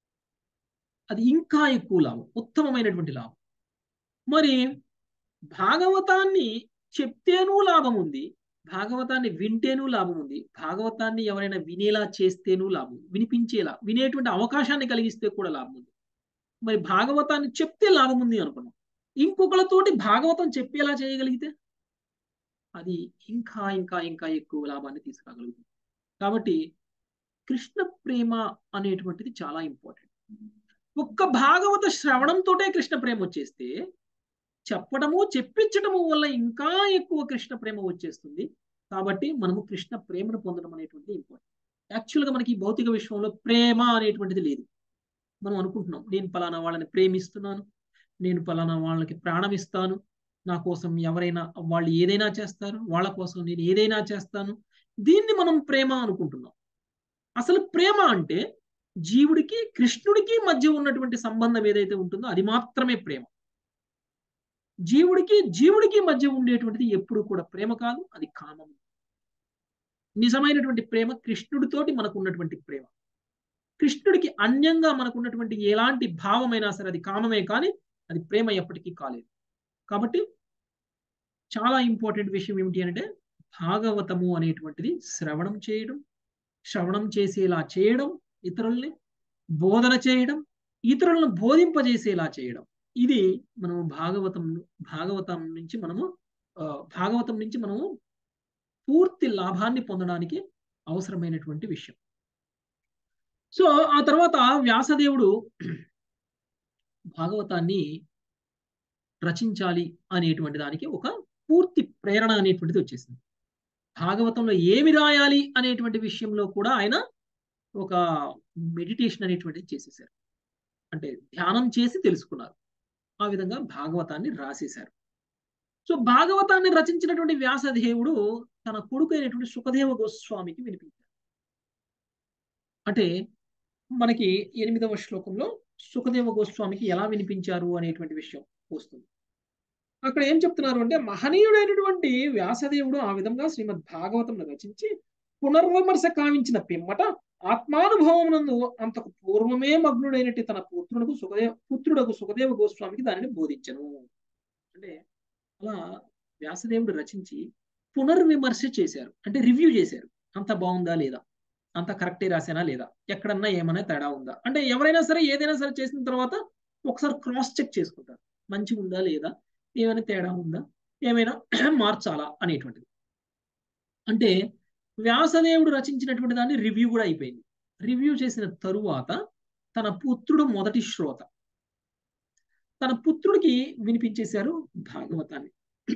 అది ఇంకా ఎక్కువ లాభం ఉత్తమమైనటువంటి లాభం మరి భాగవతాన్ని చెప్తేనూ లాభం ఉంది భాగవతాన్ని వింటేనూ లాభం ఉంది భాగవతాన్ని ఎవరైనా వినేలా చేస్తేనూ లాభం వినిపించేలా వినేటువంటి అవకాశాన్ని కలిగిస్తే కూడా లాభం ఉంది మరి భాగవతాన్ని చెప్తే లాభం ఉంది అనుకున్నాం ఇంకొకళ్ళతోటి భాగవతం చెప్పేలా చేయగలిగితే అది ఇంకా ఇంకా ఇంకా ఎక్కువ లాభాన్ని తీసుకురాగలుగుతుంది కాబట్టి కృష్ణ ప్రేమ అనేటువంటిది చాలా ఇంపార్టెంట్ ఒక్క భాగవత శ్రవణంతోటే కృష్ణ ప్రేమ వచ్చేస్తే చెప్పడము చెప్పించడము వల్ల ఇంకా ఎక్కువ కృష్ణ ప్రేమ వచ్చేస్తుంది కాబట్టి మనము కృష్ణ ప్రేమను పొందడం అనేటువంటిది ఇంపార్టెంట్ యాక్చువల్గా మనకి భౌతిక విశ్వంలో ప్రేమ అనేటువంటిది లేదు మనం అనుకుంటున్నాం నేను పలానా వాళ్ళని ప్రేమిస్తున్నాను నేను పలానా వాళ్ళకి ప్రాణం ఇస్తాను నా కోసం ఎవరైనా వాళ్ళు ఏదైనా చేస్తారు వాళ్ళ కోసం నేను ఏదైనా చేస్తాను దీన్ని మనం ప్రేమ అనుకుంటున్నాం అసలు ప్రేమ అంటే జీవుడికి కృష్ణుడికి మధ్య ఉన్నటువంటి సంబంధం ఏదైతే ఉంటుందో అది మాత్రమే ప్రేమ జీవుడికి జీవుడికి మధ్య ఉండేటువంటిది ఎప్పుడు కూడా ప్రేమ కాదు అది కామం నిజమైనటువంటి ప్రేమ కృష్ణుడితోటి మనకు ఉన్నటువంటి ప్రేమ కృష్ణుడికి అన్యంగా మనకు ఉన్నటువంటి ఎలాంటి భావమైనా సరే అది కామమే కానీ అది ప్రేమ ఎప్పటికీ కాలేదు కాబట్టి చాలా ఇంపార్టెంట్ విషయం ఏమిటి అంటే భాగవతము అనేటువంటిది శ్రవణం చేయడం శ్రవణం చేసేలా చేయడం ఇతరుల్ని బోధన చేయడం ఇతరులను బోధింపజేసేలా చేయడం ఇది మనము భాగవతం భాగవతం నుంచి మనము భాగవతం నుంచి మనము పూర్తి లాభాన్ని పొందడానికి అవసరమైనటువంటి విషయం సో ఆ తర్వాత వ్యాసదేవుడు భాగవతాన్ని రచించాలి అనేటువంటి దానికి ఒక పూర్తి ప్రేరణ అనేటువంటిది వచ్చేసింది భాగవతంలో ఏమి రాయాలి అనేటువంటి విషయంలో కూడా ఆయన ఒక మెడిటేషన్ అనేటువంటిది చేసేసారు అంటే ధ్యానం చేసి తెలుసుకున్నారు ఆ విధంగా భాగవతాన్ని రాసేశారు సో భాగవతాన్ని రచించినటువంటి వ్యాసదేవుడు తన కొడుకు అయినటువంటి సుఖదేవ గోస్వామికి వినిపించారు అంటే మనకి ఎనిమిదవ శ్లోకంలో సుఖదేవ గోస్వామికి ఎలా వినిపించారు అనేటువంటి విషయం వస్తుంది అక్కడ ఏం చెప్తున్నారు అంటే మహనీయుడైనటువంటి వ్యాసదేవుడు ఆ విధంగా శ్రీమద్ భాగవతం రచించి పునర్విమర్శ కావించిన పిమ్మట ఆత్మానుభవమునందు అంతకు పూర్వమే మగ్నుడైనట్టు తన పుత్రుడుకు సుఖదేవ పుత్రుడకు సుఖదేవ గోస్వామికి దానిని బోధించను అంటే అలా వ్యాసదేవుడు రచించి పునర్విమర్శ చేశారు అంటే రివ్యూ చేశారు అంత బాగుందా లేదా అంత కరెక్టే రాసానా లేదా ఎక్కడన్నా ఏమైనా తేడా ఉందా అంటే ఎవరైనా సరే ఏదైనా సరే చేసిన తర్వాత ఒకసారి క్రాస్ చెక్ చేసుకుంటారు మంచిగా ఉందా లేదా ఏమైనా తేడా ఉందా ఏమైనా మార్చాలా అనేటువంటిది అంటే వ్యాసదేవుడు రచించినటువంటి దాన్ని రివ్యూ కూడా అయిపోయింది రివ్యూ చేసిన తరువాత తన పుత్రుడు మొదటి శ్రోత తన పుత్రుడికి వినిపించేశారు భాగవతాన్ని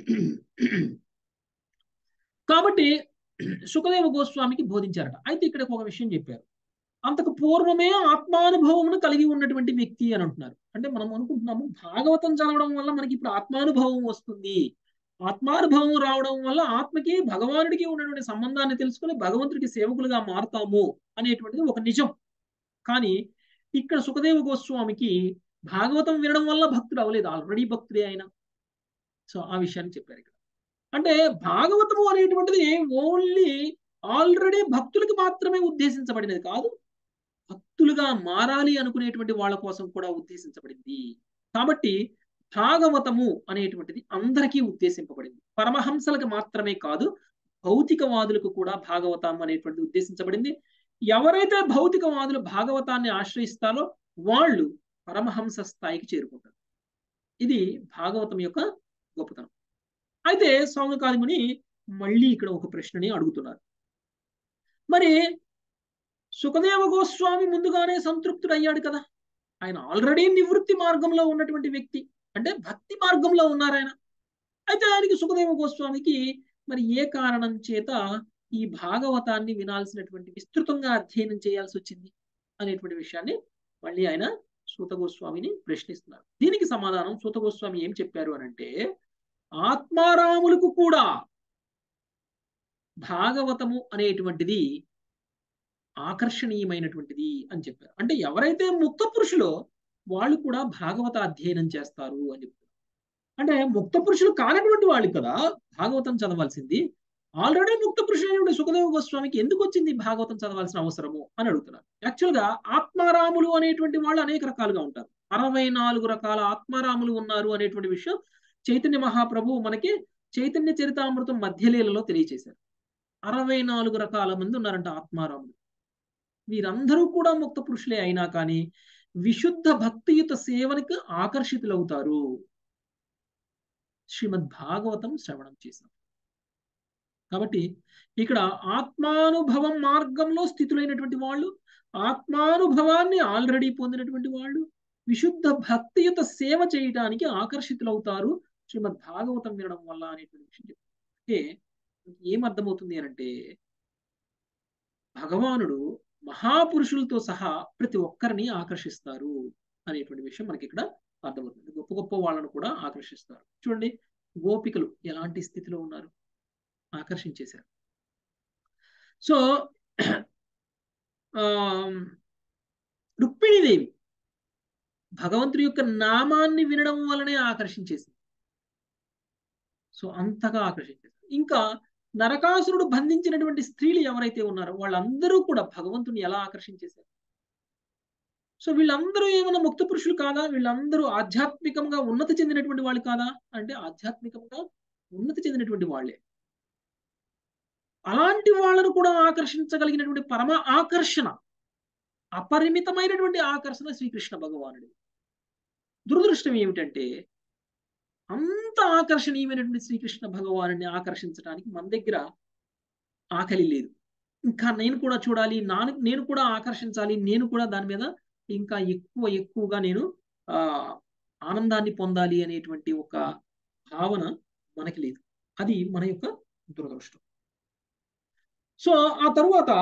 కాబట్టి సుఖదేవ గోస్వామికి బోధించారట అయితే ఇక్కడ ఒక విషయం చెప్పారు అంతకు పూర్వమే ఆత్మానుభవమును కలిగి ఉన్నటువంటి వ్యక్తి అని అంటున్నారు అంటే మనం అనుకుంటున్నాము భాగవతం చదవడం వల్ల మనకి ఇప్పుడు ఆత్మానుభవం వస్తుంది ఆత్మానుభవం రావడం వల్ల ఆత్మకి భగవానుడికి ఉన్నటువంటి సంబంధాన్ని తెలుసుకుని భగవంతుడికి సేవకులుగా మారుతాము అనేటువంటిది ఒక నిజం కానీ ఇక్కడ సుఖదేవ గోస్వామికి భాగవతం వినడం వల్ల భక్తుడు అవ్వలేదు ఆల్రెడీ భక్తుడే ఆయన సో ఆ విషయాన్ని చెప్పారు ఇక్కడ అంటే భాగవతము అనేటువంటిది ఓన్లీ ఆల్రెడీ భక్తులకి మాత్రమే ఉద్దేశించబడినది కాదు భక్తులుగా మారాలి అనుకునేటువంటి వాళ్ళ కోసం కూడా ఉద్దేశించబడింది కాబట్టి భాగవతము అనేటువంటిది అందరికీ ఉద్దేశింపబడింది పరమహంసలకు మాత్రమే కాదు భౌతికవాదులకు కూడా భాగవతం అనేటువంటిది ఉద్దేశించబడింది ఎవరైతే భౌతికవాదులు భాగవతాన్ని ఆశ్రయిస్తారో వాళ్ళు పరమహంస స్థాయికి చేరుకుంటారు ఇది భాగవతం యొక్క గొప్పతనం అయితే సౌనకాదిముని మళ్ళీ ఇక్కడ ఒక ప్రశ్నని అడుగుతున్నారు మరి సుఖదేవ గోస్వామి ముందుగానే సంతృప్తుడు అయ్యాడు కదా ఆయన ఆల్రెడీ నివృత్తి మార్గంలో ఉన్నటువంటి వ్యక్తి అంటే భక్తి మార్గంలో ఉన్నారు ఆయన అయితే ఆయనకి సుఖదేవ గోస్వామికి మరి ఏ కారణం చేత ఈ భాగవతాన్ని వినాల్సినటువంటి విస్తృతంగా అధ్యయనం చేయాల్సి వచ్చింది అనేటువంటి విషయాన్ని మళ్ళీ ఆయన సూత గోస్వామిని ప్రశ్నిస్తున్నారు దీనికి సమాధానం సూత గోస్వామి ఏం చెప్పారు అని అంటే ఆత్మారాములకు కూడా భాగవతము అనేటువంటిది ఆకర్షణీయమైనటువంటిది అని చెప్పారు అంటే ఎవరైతే ముక్త పురుషులో వాళ్ళు కూడా భాగవత అధ్యయనం చేస్తారు అని చెప్తారు అంటే ముక్త పురుషులు కానటువంటి వాళ్ళు కదా భాగవతం చదవాల్సింది ఆల్రెడీ ముక్త పురుషులైన సుఖదేవ గోస్వామికి ఎందుకు వచ్చింది భాగవతం చదవాల్సిన అవసరము అని అడుగుతున్నారు యాక్చువల్ గా ఆత్మారాములు అనేటువంటి వాళ్ళు అనేక రకాలుగా ఉంటారు అరవై నాలుగు రకాల ఆత్మారాములు ఉన్నారు అనేటువంటి విషయం చైతన్య మహాప్రభు మనకి చైతన్య చరితామృతం మధ్యలీలలో తెలియచేశారు అరవై నాలుగు రకాల మంది ఉన్నారంట ఆత్మారాములు వీరందరూ కూడా ముక్త పురుషులే అయినా కానీ విశుద్ధ భక్తియుత సేవనికి ఆకర్షితులవుతారు శ్రీమద్ భాగవతం శ్రవణం చేశాం కాబట్టి ఇక్కడ ఆత్మానుభవం మార్గంలో స్థితులైనటువంటి వాళ్ళు ఆత్మానుభవాన్ని ఆల్రెడీ పొందినటువంటి వాళ్ళు విశుద్ధ భక్తియుత సేవ చేయడానికి ఆకర్షితులవుతారు శ్రీమద్ భాగవతం వినడం వల్ల అనేటువంటి విషయం చెప్తారు అంటే ఏం అర్థమవుతుంది అంటే భగవానుడు మహాపురుషులతో సహా ప్రతి ఒక్కరిని ఆకర్షిస్తారు అనేటువంటి విషయం మనకి ఇక్కడ అర్థమవుతుంది గొప్ప గొప్ప వాళ్ళను కూడా ఆకర్షిస్తారు చూడండి గోపికలు ఎలాంటి స్థితిలో ఉన్నారు ఆకర్షించేశారు సో రుక్మిణీదేవి భగవంతుడి యొక్క నామాన్ని వినడం వలనే ఆకర్షించేసింది సో అంతగా ఆకర్షించేసింది ఇంకా నరకాసురుడు బంధించినటువంటి స్త్రీలు ఎవరైతే ఉన్నారో వాళ్ళందరూ కూడా భగవంతుని ఎలా ఆకర్షించేశారు సో వీళ్ళందరూ ఏమైనా ముక్త పురుషులు కాదా వీళ్ళందరూ ఆధ్యాత్మికంగా ఉన్నతి చెందినటువంటి వాళ్ళు కాదా అంటే ఆధ్యాత్మికంగా ఉన్నతి చెందినటువంటి వాళ్ళే అలాంటి వాళ్ళను కూడా ఆకర్షించగలిగినటువంటి పరమ ఆకర్షణ అపరిమితమైనటువంటి ఆకర్షణ శ్రీకృష్ణ భగవానుడు దురదృష్టం ఏమిటంటే అంత ఆకర్షణీయమైనటువంటి శ్రీకృష్ణ భగవాను ఆకర్షించడానికి మన దగ్గర ఆకలి లేదు ఇంకా నేను కూడా చూడాలి నాను నేను కూడా ఆకర్షించాలి నేను కూడా దాని మీద ఇంకా ఎక్కువ ఎక్కువగా నేను ఆ ఆనందాన్ని పొందాలి అనేటువంటి ఒక భావన మనకి లేదు అది మన యొక్క దురదృష్టం సో ఆ తరువాత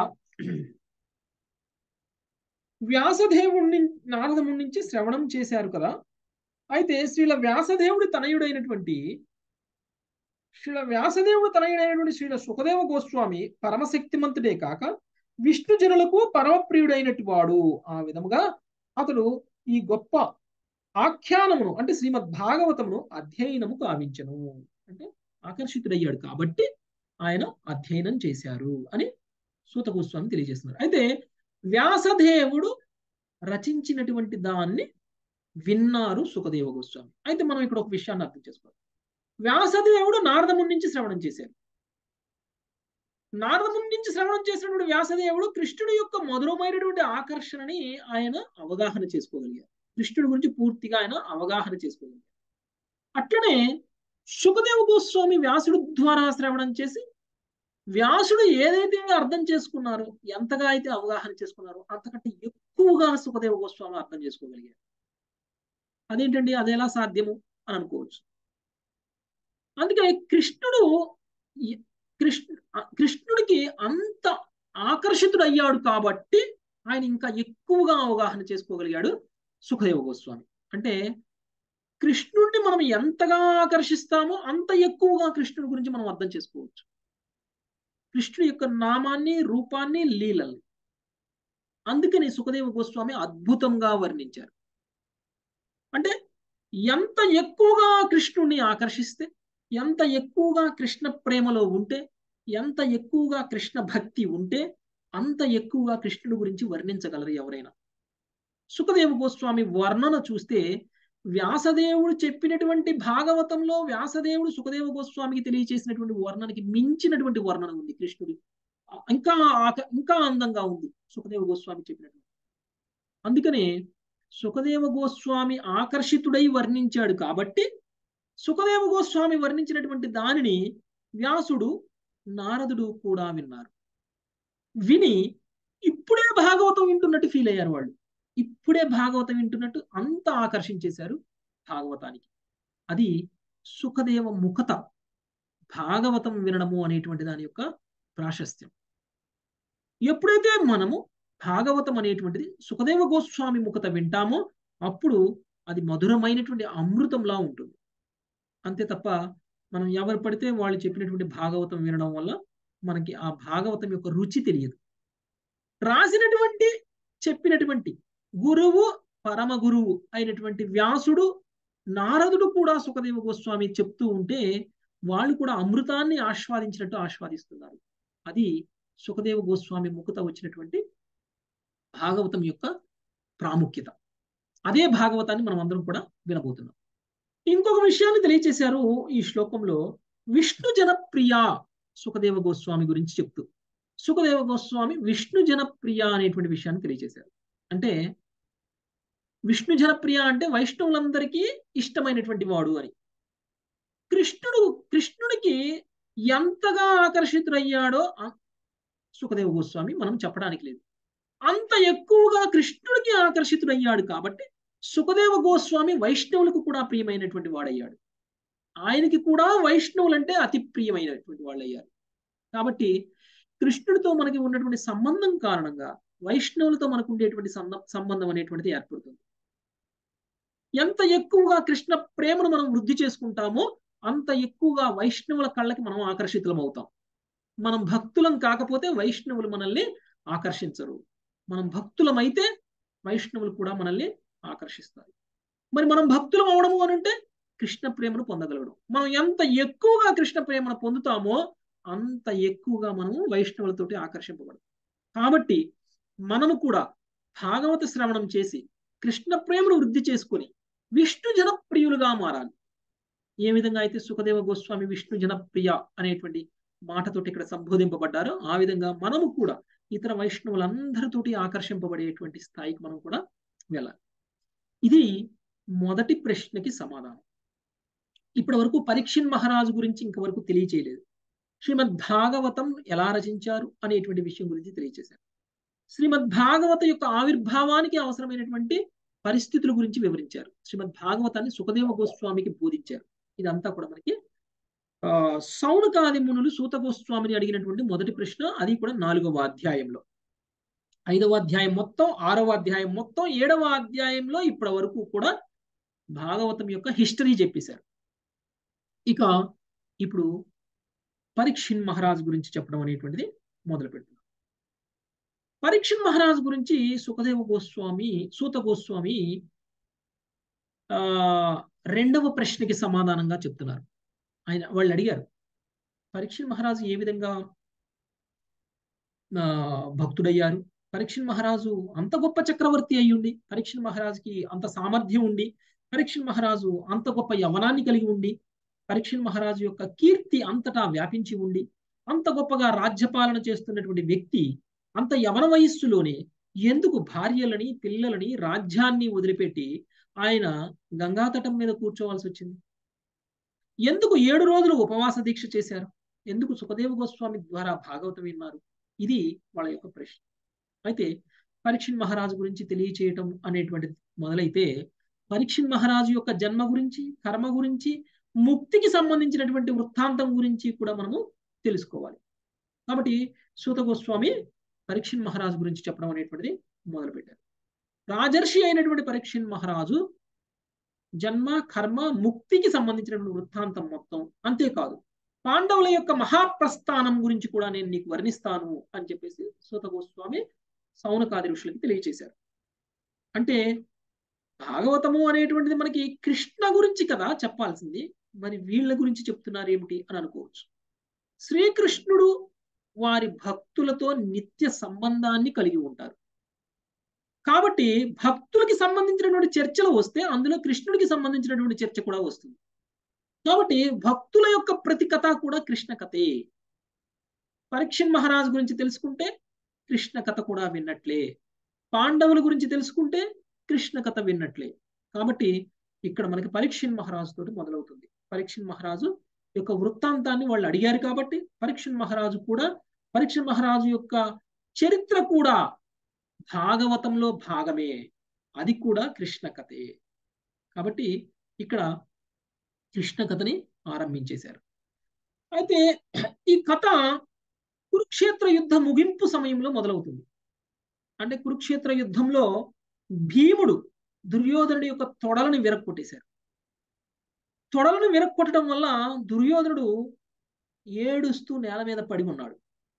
వ్యాసదేవుడిని నారదముడి నుంచి శ్రవణం చేశారు కదా అయితే శ్రీల వ్యాసదేవుడి తనయుడైనటువంటి శ్రీల వ్యాసదేవుడు తనయుడైనటువంటి శ్రీల సుఖదేవ గోస్వామి పరమశక్తిమంతుడే కాక విష్ణు జనులకు పరమప్రియుడైనటు వాడు ఆ విధముగా అతడు ఈ గొప్ప ఆఖ్యానమును అంటే శ్రీమద్ భాగవతమును అధ్యయనము కావించను అంటే ఆకర్షితుడయ్యాడు కాబట్టి ఆయన అధ్యయనం చేశారు అని సూత గోస్వామి తెలియజేస్తున్నారు అయితే వ్యాసదేవుడు రచించినటువంటి దాన్ని విన్నారు సుఖదేవ గోస్వామి అయితే మనం ఇక్కడ ఒక విషయాన్ని అర్థం చేసుకోవాలి వ్యాసదేవుడు నారదముని నుంచి శ్రవణం చేశారు నారదముని నుంచి శ్రవణం చేసినటువంటి వ్యాసదేవుడు కృష్ణుడి యొక్క మధురమైనటువంటి ఆకర్షణని ఆయన అవగాహన చేసుకోగలిగారు కృష్ణుడి గురించి పూర్తిగా ఆయన అవగాహన చేసుకోగలిగారు అట్లనే సుఖదేవ గోస్వామి వ్యాసుడు ద్వారా శ్రవణం చేసి వ్యాసుడు ఏదైతే అర్థం చేసుకున్నారో ఎంతగా అయితే అవగాహన చేసుకున్నారో అంతకంటే ఎక్కువగా సుఖదేవ గోస్వామి అర్థం చేసుకోగలిగారు అదేంటండి అది ఎలా సాధ్యము అని అనుకోవచ్చు అందుకే కృష్ణుడు కృష్ణ కృష్ణుడికి అంత ఆకర్షితుడు అయ్యాడు కాబట్టి ఆయన ఇంకా ఎక్కువగా అవగాహన చేసుకోగలిగాడు సుఖదేవ గోస్వామి అంటే కృష్ణుడిని మనం ఎంతగా ఆకర్షిస్తామో అంత ఎక్కువగా కృష్ణుడి గురించి మనం అర్థం చేసుకోవచ్చు కృష్ణుడి యొక్క నామాన్ని రూపాన్ని లీలల్ని అందుకని సుఖదేవ గోస్వామి అద్భుతంగా వర్ణించారు అంటే ఎంత ఎక్కువగా కృష్ణుడిని ఆకర్షిస్తే ఎంత ఎక్కువగా కృష్ణ ప్రేమలో ఉంటే ఎంత ఎక్కువగా కృష్ణ భక్తి ఉంటే అంత ఎక్కువగా కృష్ణుడి గురించి వర్ణించగలరు ఎవరైనా సుఖదేవ గోస్వామి వర్ణన చూస్తే వ్యాసదేవుడు చెప్పినటువంటి భాగవతంలో వ్యాసదేవుడు సుఖదేవ గోస్వామికి తెలియచేసినటువంటి వర్ణనకి మించినటువంటి వర్ణన ఉంది కృష్ణుడి ఇంకా ఇంకా అందంగా ఉంది సుఖదేవ గోస్వామి చెప్పినటువంటి అందుకనే సుఖదేవ గోస్వామి ఆకర్షితుడై వర్ణించాడు కాబట్టి సుఖదేవ గోస్వామి వర్ణించినటువంటి దానిని వ్యాసుడు నారదుడు కూడా విన్నారు విని ఇప్పుడే భాగవతం వింటున్నట్టు ఫీల్ అయ్యారు వాళ్ళు ఇప్పుడే భాగవతం వింటున్నట్టు అంత ఆకర్షించేశారు భాగవతానికి అది సుఖదేవ ముఖత భాగవతం వినడము అనేటువంటి దాని యొక్క ప్రాశస్త్యం ఎప్పుడైతే మనము భాగవతం అనేటువంటిది సుఖదేవ గోస్వామి ముఖత వింటామో అప్పుడు అది మధురమైనటువంటి అమృతంలా ఉంటుంది అంతే తప్ప మనం ఎవరు పడితే వాళ్ళు చెప్పినటువంటి భాగవతం వినడం వల్ల మనకి ఆ భాగవతం యొక్క రుచి తెలియదు రాసినటువంటి చెప్పినటువంటి గురువు పరమ గురువు అయినటువంటి వ్యాసుడు నారదుడు కూడా సుఖదేవ గోస్వామి చెప్తూ ఉంటే వాళ్ళు కూడా అమృతాన్ని ఆస్వాదించినట్టు ఆస్వాదిస్తున్నారు అది సుఖదేవ గోస్వామి ముఖత వచ్చినటువంటి భాగవతం యొక్క ప్రాముఖ్యత అదే భాగవతాన్ని మనం అందరం కూడా వినబోతున్నాం ఇంకొక విషయాన్ని తెలియచేశారు ఈ శ్లోకంలో విష్ణు జనప్రియ సుఖదేవ గోస్వామి గురించి చెప్తూ సుఖదేవ గోస్వామి విష్ణు జనప్రియ అనేటువంటి విషయాన్ని తెలియచేశారు అంటే విష్ణు జనప్రియ అంటే వైష్ణవులందరికీ ఇష్టమైనటువంటి వాడు అని కృష్ణుడు కృష్ణుడికి ఎంతగా ఆకర్షితుడయ్యాడో సుఖదేవ గోస్వామి మనం చెప్పడానికి లేదు అంత ఎక్కువగా కృష్ణుడికి ఆకర్షితుడయ్యాడు కాబట్టి సుఖదేవ గోస్వామి వైష్ణవులకు కూడా ప్రియమైనటువంటి వాడయ్యాడు ఆయనకి కూడా వైష్ణవులంటే అతి ప్రియమైనటువంటి వాళ్ళు అయ్యారు కాబట్టి కృష్ణుడితో మనకి ఉన్నటువంటి సంబంధం కారణంగా వైష్ణవులతో మనకు ఉండేటువంటి సంబంధం అనేటువంటిది ఏర్పడుతుంది ఎంత ఎక్కువగా కృష్ణ ప్రేమను మనం వృద్ధి చేసుకుంటామో అంత ఎక్కువగా వైష్ణవుల కళ్ళకి మనం ఆకర్షితులం అవుతాం మనం భక్తులం కాకపోతే వైష్ణవులు మనల్ని ఆకర్షించరు మనం భక్తులమైతే వైష్ణవులు కూడా మనల్ని ఆకర్షిస్తారు మరి మనం భక్తులం అవడము అని అంటే కృష్ణ ప్రేమను పొందగలగడం మనం ఎంత ఎక్కువగా కృష్ణ ప్రేమను పొందుతామో అంత ఎక్కువగా మనము వైష్ణవులతోటి ఆకర్షింపబడం కాబట్టి మనము కూడా భాగవత శ్రవణం చేసి కృష్ణ ప్రేమను వృద్ధి చేసుకొని విష్ణు జనప్రియులుగా మారాలి ఏ విధంగా అయితే సుఖదేవ గోస్వామి విష్ణు జనప్రియ అనేటువంటి మాటతోటి ఇక్కడ సంబోధింపబడ్డారో ఆ విధంగా మనము కూడా ఇతర వైష్ణవులందరితోటి ఆకర్షింపబడేటువంటి స్థాయికి మనం కూడా వెళ్ళాలి ఇది మొదటి ప్రశ్నకి సమాధానం ఇప్పటి వరకు పరీక్షిన్ మహారాజు గురించి ఇంతవరకు తెలియచేయలేదు శ్రీమద్ భాగవతం ఎలా రచించారు అనేటువంటి విషయం గురించి తెలియచేశారు శ్రీమద్ భాగవత యొక్క ఆవిర్భావానికి అవసరమైనటువంటి పరిస్థితుల గురించి వివరించారు శ్రీమద్ భాగవతాన్ని సుఖదేవ గోస్వామికి బోధించారు ఇదంతా కూడా మనకి ఆ సౌనకాది మునులు సూత గోస్వామిని అడిగినటువంటి మొదటి ప్రశ్న అది కూడా నాలుగవ అధ్యాయంలో ఐదవ అధ్యాయం మొత్తం ఆరవ అధ్యాయం మొత్తం ఏడవ అధ్యాయంలో ఇప్పటి వరకు కూడా భాగవతం యొక్క హిస్టరీ చెప్పేశారు ఇక ఇప్పుడు పరీక్షిన్ మహారాజ్ గురించి చెప్పడం అనేటువంటిది మొదలు పెడుతున్నాం పరీక్షిన్ మహారాజ్ గురించి సుఖదేవ గోస్వామి సూత గోస్వామి ఆ రెండవ ప్రశ్నకి సమాధానంగా చెప్తున్నారు ఆయన వాళ్ళు అడిగారు పరీక్షిన్ మహారాజు ఏ విధంగా భక్తుడయ్యారు పరీక్షిన్ మహారాజు అంత గొప్ప చక్రవర్తి అయ్యుండి పరీక్షిన్ మహారాజుకి అంత సామర్థ్యం ఉండి పరీక్షిన్ మహారాజు అంత గొప్ప యవనాన్ని కలిగి ఉండి పరీక్షిన్ మహారాజు యొక్క కీర్తి అంతటా వ్యాపించి ఉండి అంత గొప్పగా రాజ్యపాలన చేస్తున్నటువంటి వ్యక్తి అంత యవన వయస్సులోనే ఎందుకు భార్యలని పిల్లలని రాజ్యాన్ని వదిలిపెట్టి ఆయన గంగాతటం మీద కూర్చోవాల్సి వచ్చింది ఎందుకు ఏడు రోజులు ఉపవాస దీక్ష చేశారు ఎందుకు సుఖదేవ గోస్వామి ద్వారా భాగవతం విన్నారు ఇది వాళ్ళ యొక్క ప్రశ్న అయితే పరీక్షిన్ మహారాజు గురించి తెలియచేయటం అనేటువంటిది మొదలైతే పరీక్షిన్ మహారాజు యొక్క జన్మ గురించి కర్మ గురించి ముక్తికి సంబంధించినటువంటి వృత్తాంతం గురించి కూడా మనము తెలుసుకోవాలి కాబట్టి సూత గోస్వామి పరీక్షిన్ మహారాజు గురించి చెప్పడం అనేటువంటిది మొదలుపెట్టారు రాజర్షి అయినటువంటి పరీక్షిన్ మహారాజు జన్మ కర్మ ముక్తికి సంబంధించినటువంటి వృత్తాంతం మొత్తం అంతేకాదు పాండవుల యొక్క మహాప్రస్థానం గురించి కూడా నేను నీకు వర్ణిస్తాను అని చెప్పేసి సూత గోస్వామి సౌనకాది ఋషులకి తెలియచేశారు అంటే భాగవతము అనేటువంటిది మనకి కృష్ణ గురించి కదా చెప్పాల్సింది మరి వీళ్ళ గురించి చెప్తున్నారు ఏమిటి అని అనుకోవచ్చు శ్రీకృష్ణుడు వారి భక్తులతో నిత్య సంబంధాన్ని కలిగి ఉంటారు కాబట్టి భక్తులకి సంబంధించినటువంటి చర్చలు వస్తే అందులో కృష్ణుడికి సంబంధించినటువంటి చర్చ కూడా వస్తుంది కాబట్టి భక్తుల యొక్క ప్రతి కథ కూడా కృష్ణ కథే పరీక్షణ్ మహారాజ్ గురించి తెలుసుకుంటే కృష్ణ కథ కూడా విన్నట్లే పాండవుల గురించి తెలుసుకుంటే కృష్ణ కథ విన్నట్లే కాబట్టి ఇక్కడ మనకి పరీక్షణ్ మహారాజు తోటి మొదలవుతుంది పరీక్షణ్ మహారాజు యొక్క వృత్తాంతాన్ని వాళ్ళు అడిగారు కాబట్టి పరీక్షణ్ మహారాజు కూడా పరీక్షణ్ మహారాజు యొక్క చరిత్ర కూడా భాగవతంలో భాగమే అది కూడా కృష్ణ కథే కాబట్టి ఇక్కడ కృష్ణ కథని ఆరంభించేశారు అయితే ఈ కథ కురుక్షేత్ర యుద్ధ ముగింపు సమయంలో మొదలవుతుంది అంటే కురుక్షేత్ర యుద్ధంలో భీముడు దుర్యోధనుడి యొక్క తొడలను విరక్కొట్టేశారు తొడలను విరక్కొట్టడం వల్ల దుర్యోధనుడు ఏడుస్తూ నేల మీద పడి ఉన్నాడు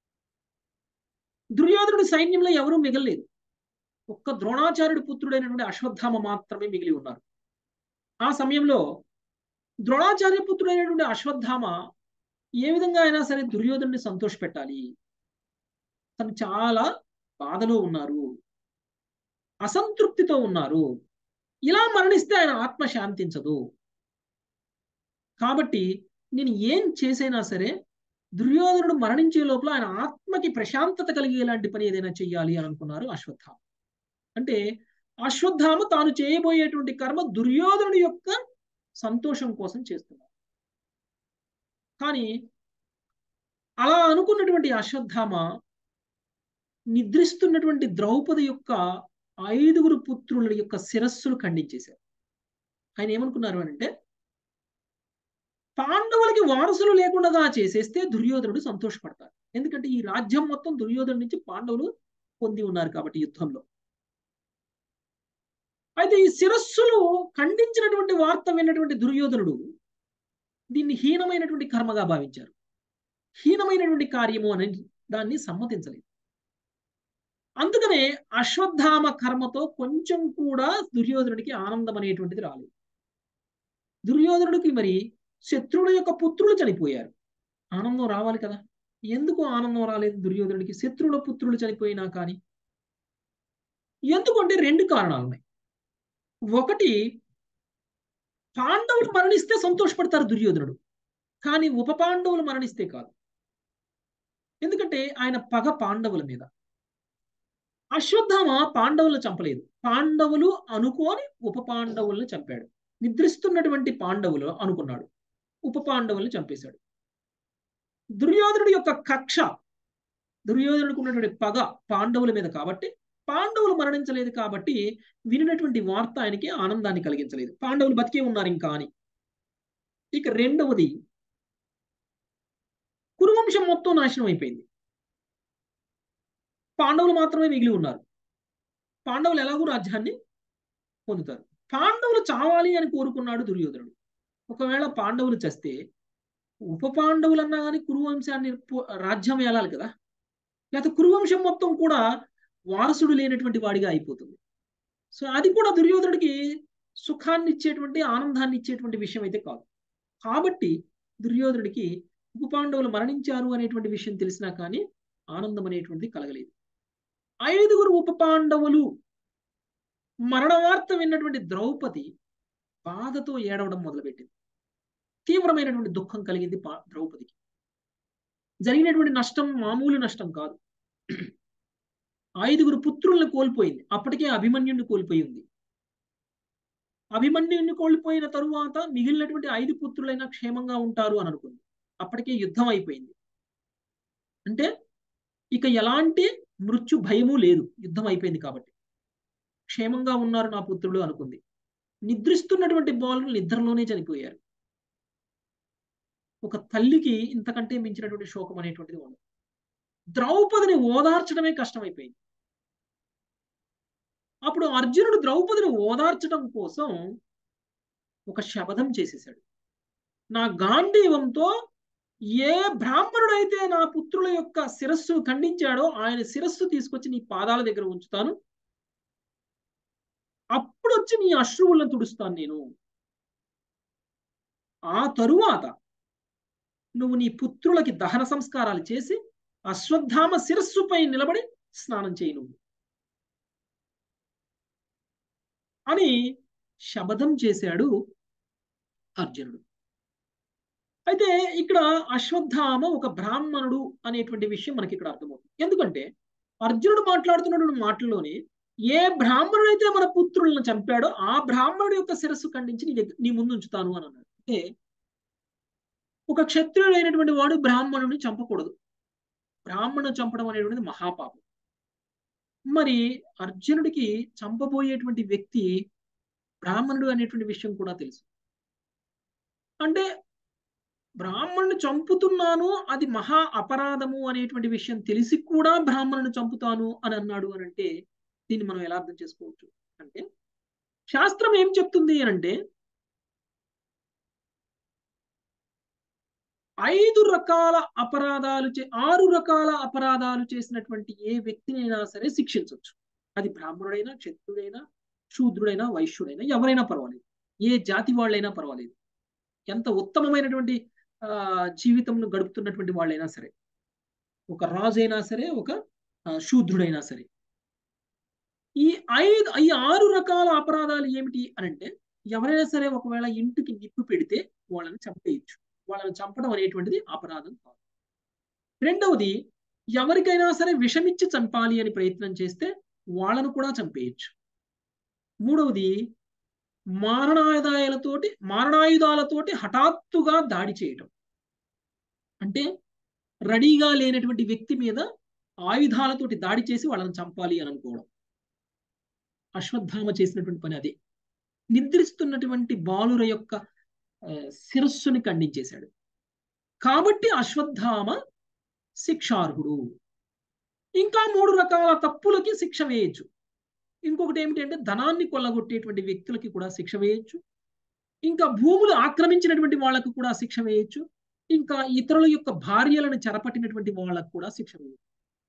దుర్యోధనుడి సైన్యంలో ఎవరూ మిగలలేదు ఒక్క ద్రోణాచార్యుడి పుత్రుడైనటువంటి అశ్వత్థామ మాత్రమే మిగిలి ఉన్నారు ఆ సమయంలో ద్రోణాచార్య పుత్రుడైనటువంటి అశ్వత్థామ ఏ విధంగా అయినా సరే దుర్యోధనుడిని సంతోషపెట్టాలి తను చాలా బాధలో ఉన్నారు అసంతృప్తితో ఉన్నారు ఇలా మరణిస్తే ఆయన ఆత్మ శాంతించదు కాబట్టి నేను ఏం చేసైనా సరే దుర్యోధనుడు మరణించే లోపల ఆయన ఆత్మకి ప్రశాంతత కలిగేలాంటి పని ఏదైనా చెయ్యాలి అని అనుకున్నారు అశ్వత్థామ అంటే అశ్వత్థామ తాను చేయబోయేటువంటి కర్మ దుర్యోధనుడి యొక్క సంతోషం కోసం చేస్తున్నారు కానీ అలా అనుకున్నటువంటి అశ్వత్థామ నిద్రిస్తున్నటువంటి ద్రౌపది యొక్క ఐదుగురు పుత్రుల యొక్క శిరస్సులు ఖండించేశారు ఆయన ఏమనుకున్నారు అంటే పాండవులకి వారసులు లేకుండా చేసేస్తే దుర్యోధనుడు సంతోషపడతారు ఎందుకంటే ఈ రాజ్యం మొత్తం దుర్యోధను నుంచి పాండవులు పొంది ఉన్నారు కాబట్టి యుద్ధంలో అయితే ఈ శిరస్సులు ఖండించినటువంటి వార్త విన్నటువంటి దుర్యోధనుడు దీన్ని హీనమైనటువంటి కర్మగా భావించారు హీనమైనటువంటి కార్యము అని దాన్ని సమ్మతించలేదు అందుకనే అశ్వత్థామ కర్మతో కొంచెం కూడా దుర్యోధనుడికి ఆనందం అనేటువంటిది రాలేదు దుర్యోధనుడికి మరి శత్రువుల యొక్క పుత్రులు చనిపోయారు ఆనందం రావాలి కదా ఎందుకు ఆనందం రాలేదు దుర్యోధనుడికి శత్రువుల పుత్రులు చనిపోయినా కానీ ఎందుకంటే రెండు కారణాలు ఉన్నాయి ఒకటి పాండవులు మరణిస్తే సంతోషపడతారు దుర్యోధనుడు కానీ ఉప పాండవులు మరణిస్తే కాదు ఎందుకంటే ఆయన పగ పాండవుల మీద అశ్వత్థామ పాండవులను చంపలేదు పాండవులు అనుకోని ఉప పాండవులను చంపాడు నిద్రిస్తున్నటువంటి పాండవులు అనుకున్నాడు ఉప పాండవుల్ని చంపేశాడు దుర్యోధనుడి యొక్క కక్ష దుర్యోధనుడికి ఉన్నటువంటి పగ పాండవుల మీద కాబట్టి పాండవులు మరణించలేదు కాబట్టి వినినటువంటి వార్త ఆయనకి ఆనందాన్ని కలిగించలేదు పాండవులు బతికే ఉన్నారు ఇంకా అని ఇక రెండవది కురువంశం మొత్తం నాశనం అయిపోయింది పాండవులు మాత్రమే మిగిలి ఉన్నారు పాండవులు ఎలాగూ రాజ్యాన్ని పొందుతారు పాండవులు చావాలి అని కోరుకున్నాడు దుర్యోధనుడు ఒకవేళ పాండవులు చస్తే ఉప పాండవులు అన్నా కానీ కురువంశాన్ని పో- రాజ్యం ఏలాలి కదా లేకపోతే కురువంశం మొత్తం కూడా వారసుడు లేనటువంటి వాడిగా అయిపోతుంది సో అది కూడా దుర్యోధనుడికి సుఖాన్ని ఇచ్చేటువంటి ఆనందాన్ని ఇచ్చేటువంటి విషయం అయితే కాదు కాబట్టి దుర్యోధనుడికి ఉప పాండవులు మరణించారు అనేటువంటి విషయం తెలిసినా కానీ ఆనందం అనేటువంటిది కలగలేదు ఐదుగురు ఉప పాండవులు మరణ వార్త విన్నటువంటి ద్రౌపది బాధతో ఏడవడం మొదలుపెట్టింది తీవ్రమైనటువంటి దుఃఖం కలిగింది పా- ద్రౌపదికి జరిగినటువంటి నష్టం మామూలు నష్టం కాదు ఐదుగురు పుత్రులను కోల్పోయింది అప్పటికే అభిమన్యుడిని కోల్పోయి ఉంది అభిమన్యుడిని కోల్పోయిన తరువాత మిగిలినటువంటి ఐదు పుత్రులైనా క్షేమంగా ఉంటారు అని అనుకుంది అప్పటికే యుద్ధం అయిపోయింది అంటే ఇక ఎలాంటి మృత్యు భయము లేదు యుద్ధం అయిపోయింది కాబట్టి క్షేమంగా ఉన్నారు నా పుత్రుడు అనుకుంది నిద్రిస్తున్నటువంటి బాలులు నిద్రలోనే చనిపోయారు ఒక తల్లికి ఇంతకంటే మించినటువంటి శోకం అనేటువంటిది ఉండదు ద్రౌపదిని ఓదార్చడమే కష్టమైపోయింది అప్పుడు అర్జునుడు ద్రౌపదిని ఓదార్చడం కోసం ఒక శపథం చేసేశాడు నా గాంధీవంతో ఏ బ్రాహ్మణుడైతే నా పుత్రుల యొక్క శిరస్సు ఖండించాడో ఆయన శిరస్సు తీసుకొచ్చి నీ పాదాల దగ్గర ఉంచుతాను అప్పుడు వచ్చి నీ అశ్రువులను తుడుస్తాను నేను ఆ తరువాత నువ్వు నీ పుత్రులకి దహన సంస్కారాలు చేసి అశ్వత్థామ శిరస్సుపై నిలబడి స్నానం చేయి నువ్వు అని శబదం చేశాడు అర్జునుడు అయితే ఇక్కడ అశ్వత్థామ ఒక బ్రాహ్మణుడు అనేటువంటి విషయం మనకి ఇక్కడ అర్థమవుతుంది ఎందుకంటే అర్జునుడు మాట్లాడుతున్నటువంటి మాటల్లోనే ఏ బ్రాహ్మణుడైతే మన పుత్రులను చంపాడో ఆ బ్రాహ్మణుడి యొక్క శిరస్సు ఖండించి నీ దగ్గర నీ ముందు ఉంచుతాను అని అన్నాడు అంటే ఒక క్షత్రియుడైనటువంటి వాడు బ్రాహ్మణుని చంపకూడదు బ్రాహ్మణుడు చంపడం అనేటువంటిది మహాపాపం మరి అర్జునుడికి చంపబోయేటువంటి వ్యక్తి బ్రాహ్మణుడు అనేటువంటి విషయం కూడా తెలుసు అంటే బ్రాహ్మణుని చంపుతున్నాను అది మహా అపరాధము అనేటువంటి విషయం తెలిసి కూడా బ్రాహ్మణుని చంపుతాను అని అన్నాడు అని అంటే దీన్ని మనం ఎలా అర్థం చేసుకోవచ్చు అంటే శాస్త్రం ఏం చెప్తుంది అని అంటే ఐదు రకాల అపరాధాలు చే ఆరు రకాల అపరాధాలు చేసినటువంటి ఏ వ్యక్తినైనా సరే శిక్షించవచ్చు అది బ్రాహ్మణుడైనా క్షత్రుడైనా శూద్రుడైనా వైశ్యుడైనా ఎవరైనా పర్వాలేదు ఏ జాతి వాళ్ళైనా పర్వాలేదు ఎంత ఉత్తమమైనటువంటి ఆ జీవితంను గడుపుతున్నటువంటి వాళ్ళైనా సరే ఒక రాజు అయినా సరే ఒక శూద్రుడైనా సరే ఈ ఐదు ఈ ఆరు రకాల అపరాధాలు ఏమిటి అని అంటే ఎవరైనా సరే ఒకవేళ ఇంటికి నిప్పు పెడితే వాళ్ళని చంపేయచ్చు వాళ్ళని చంపడం అనేటువంటిది అపరాధం కాదు రెండవది ఎవరికైనా సరే విషమిచ్చి చంపాలి అని ప్రయత్నం చేస్తే వాళ్ళను కూడా చంపేయచ్చు మూడవది మారణాయుధాలతోటి మారణాయుధాలతోటి హఠాత్తుగా దాడి చేయటం అంటే రెడీగా లేనటువంటి వ్యక్తి మీద ఆయుధాలతోటి దాడి చేసి వాళ్ళని చంపాలి అని అనుకోవడం అశ్వత్థామ చేసినటువంటి పని అదే నిద్రిస్తున్నటువంటి బాలుర యొక్క శిరస్సుని ఖండించేశాడు కాబట్టి అశ్వత్థామ శిక్షార్హుడు ఇంకా మూడు రకాల తప్పులకి శిక్ష వేయచ్చు ఇంకొకటి ఏమిటి అంటే ధనాన్ని కొల్లగొట్టేటువంటి వ్యక్తులకి కూడా శిక్ష వేయచ్చు ఇంకా భూములు ఆక్రమించినటువంటి వాళ్ళకు కూడా శిక్ష వేయచ్చు ఇంకా ఇతరుల యొక్క భార్యలను చెరపట్టినటువంటి వాళ్ళకు కూడా శిక్ష వేయచ్చు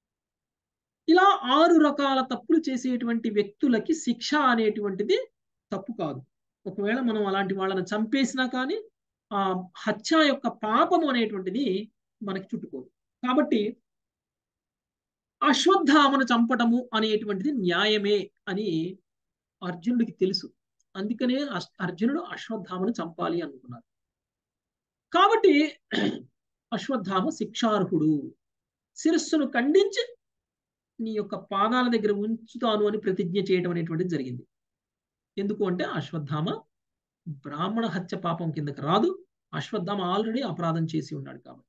ఇలా ఆరు రకాల తప్పులు చేసేటువంటి వ్యక్తులకి శిక్ష అనేటువంటిది తప్పు కాదు ఒకవేళ మనం అలాంటి వాళ్ళని చంపేసినా కానీ ఆ హత్య యొక్క పాపము అనేటువంటిది మనకి చుట్టుకోదు కాబట్టి అశ్వత్థామను చంపటము అనేటువంటిది న్యాయమే అని అర్జునుడికి తెలుసు అందుకనే అర్జునుడు అశ్వత్థామను చంపాలి అనుకున్నారు కాబట్టి అశ్వత్థామ శిక్షార్హుడు శిరస్సును ఖండించి నీ యొక్క పాదాల దగ్గర ఉంచుతాను అని ప్రతిజ్ఞ చేయడం అనేటువంటిది జరిగింది ఎందుకు అంటే అశ్వత్థామ బ్రాహ్మణ హత్య పాపం కిందకి రాదు అశ్వత్థామ ఆల్రెడీ అపరాధం చేసి ఉన్నాడు కాబట్టి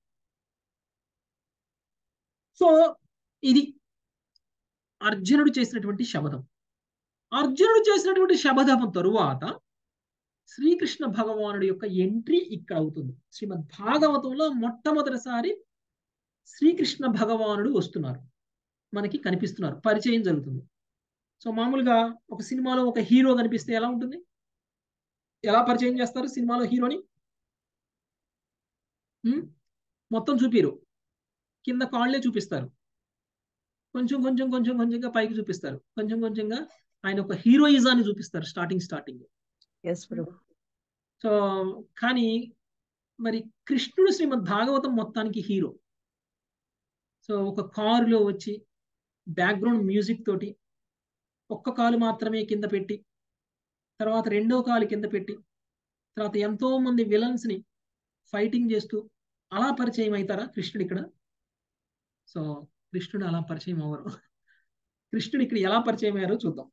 సో ఇది అర్జునుడు చేసినటువంటి శబదం అర్జునుడు చేసినటువంటి శబదం తరువాత శ్రీకృష్ణ భగవానుడి యొక్క ఎంట్రీ ఇక్కడ అవుతుంది శ్రీమద్ భాగవతంలో మొట్టమొదటిసారి శ్రీకృష్ణ భగవానుడు వస్తున్నారు మనకి కనిపిస్తున్నారు పరిచయం జరుగుతుంది సో మామూలుగా ఒక సినిమాలో ఒక హీరో కనిపిస్తే ఎలా ఉంటుంది ఎలా పరిచయం చేస్తారు సినిమాలో హీరోని ఉమ్, మొత్తం చూపిరు కింద కాళ్ళే చూపిస్తారు కొంచెం కొంచెం కొంచెం కొంచెంగా పైకి చూపిస్తారు కొంచెం కొంచెంగా ఆయన ఒక హీరోయిజాన్ని చూపిస్తారు starting starting yes Prabhu so కానీ మరి కృష్ణుడు శ్రీమద్ భాగవతం మొత్తానికి హీరో సో ఒక కారులో వచ్చి బ్యాక్గ్రౌండ్ మ్యూజిక్ తోటి ఒక్క కాలు మాత్రమే కింద పెట్టి తర్వాత రెండో కాలు కింద పెట్టి తర్వాత ఎంతో మంది విలన్స్ ని ఫైటింగ్ చేస్తూ అలా పరిచయం అవుతారా కృష్ణుడు ఇక్కడ సో కృష్ణుడు అలా పరిచయం అవ్వరు కృష్ణుడు ఇక్కడ ఎలా పరిచయం అయ్యారో చూద్దాం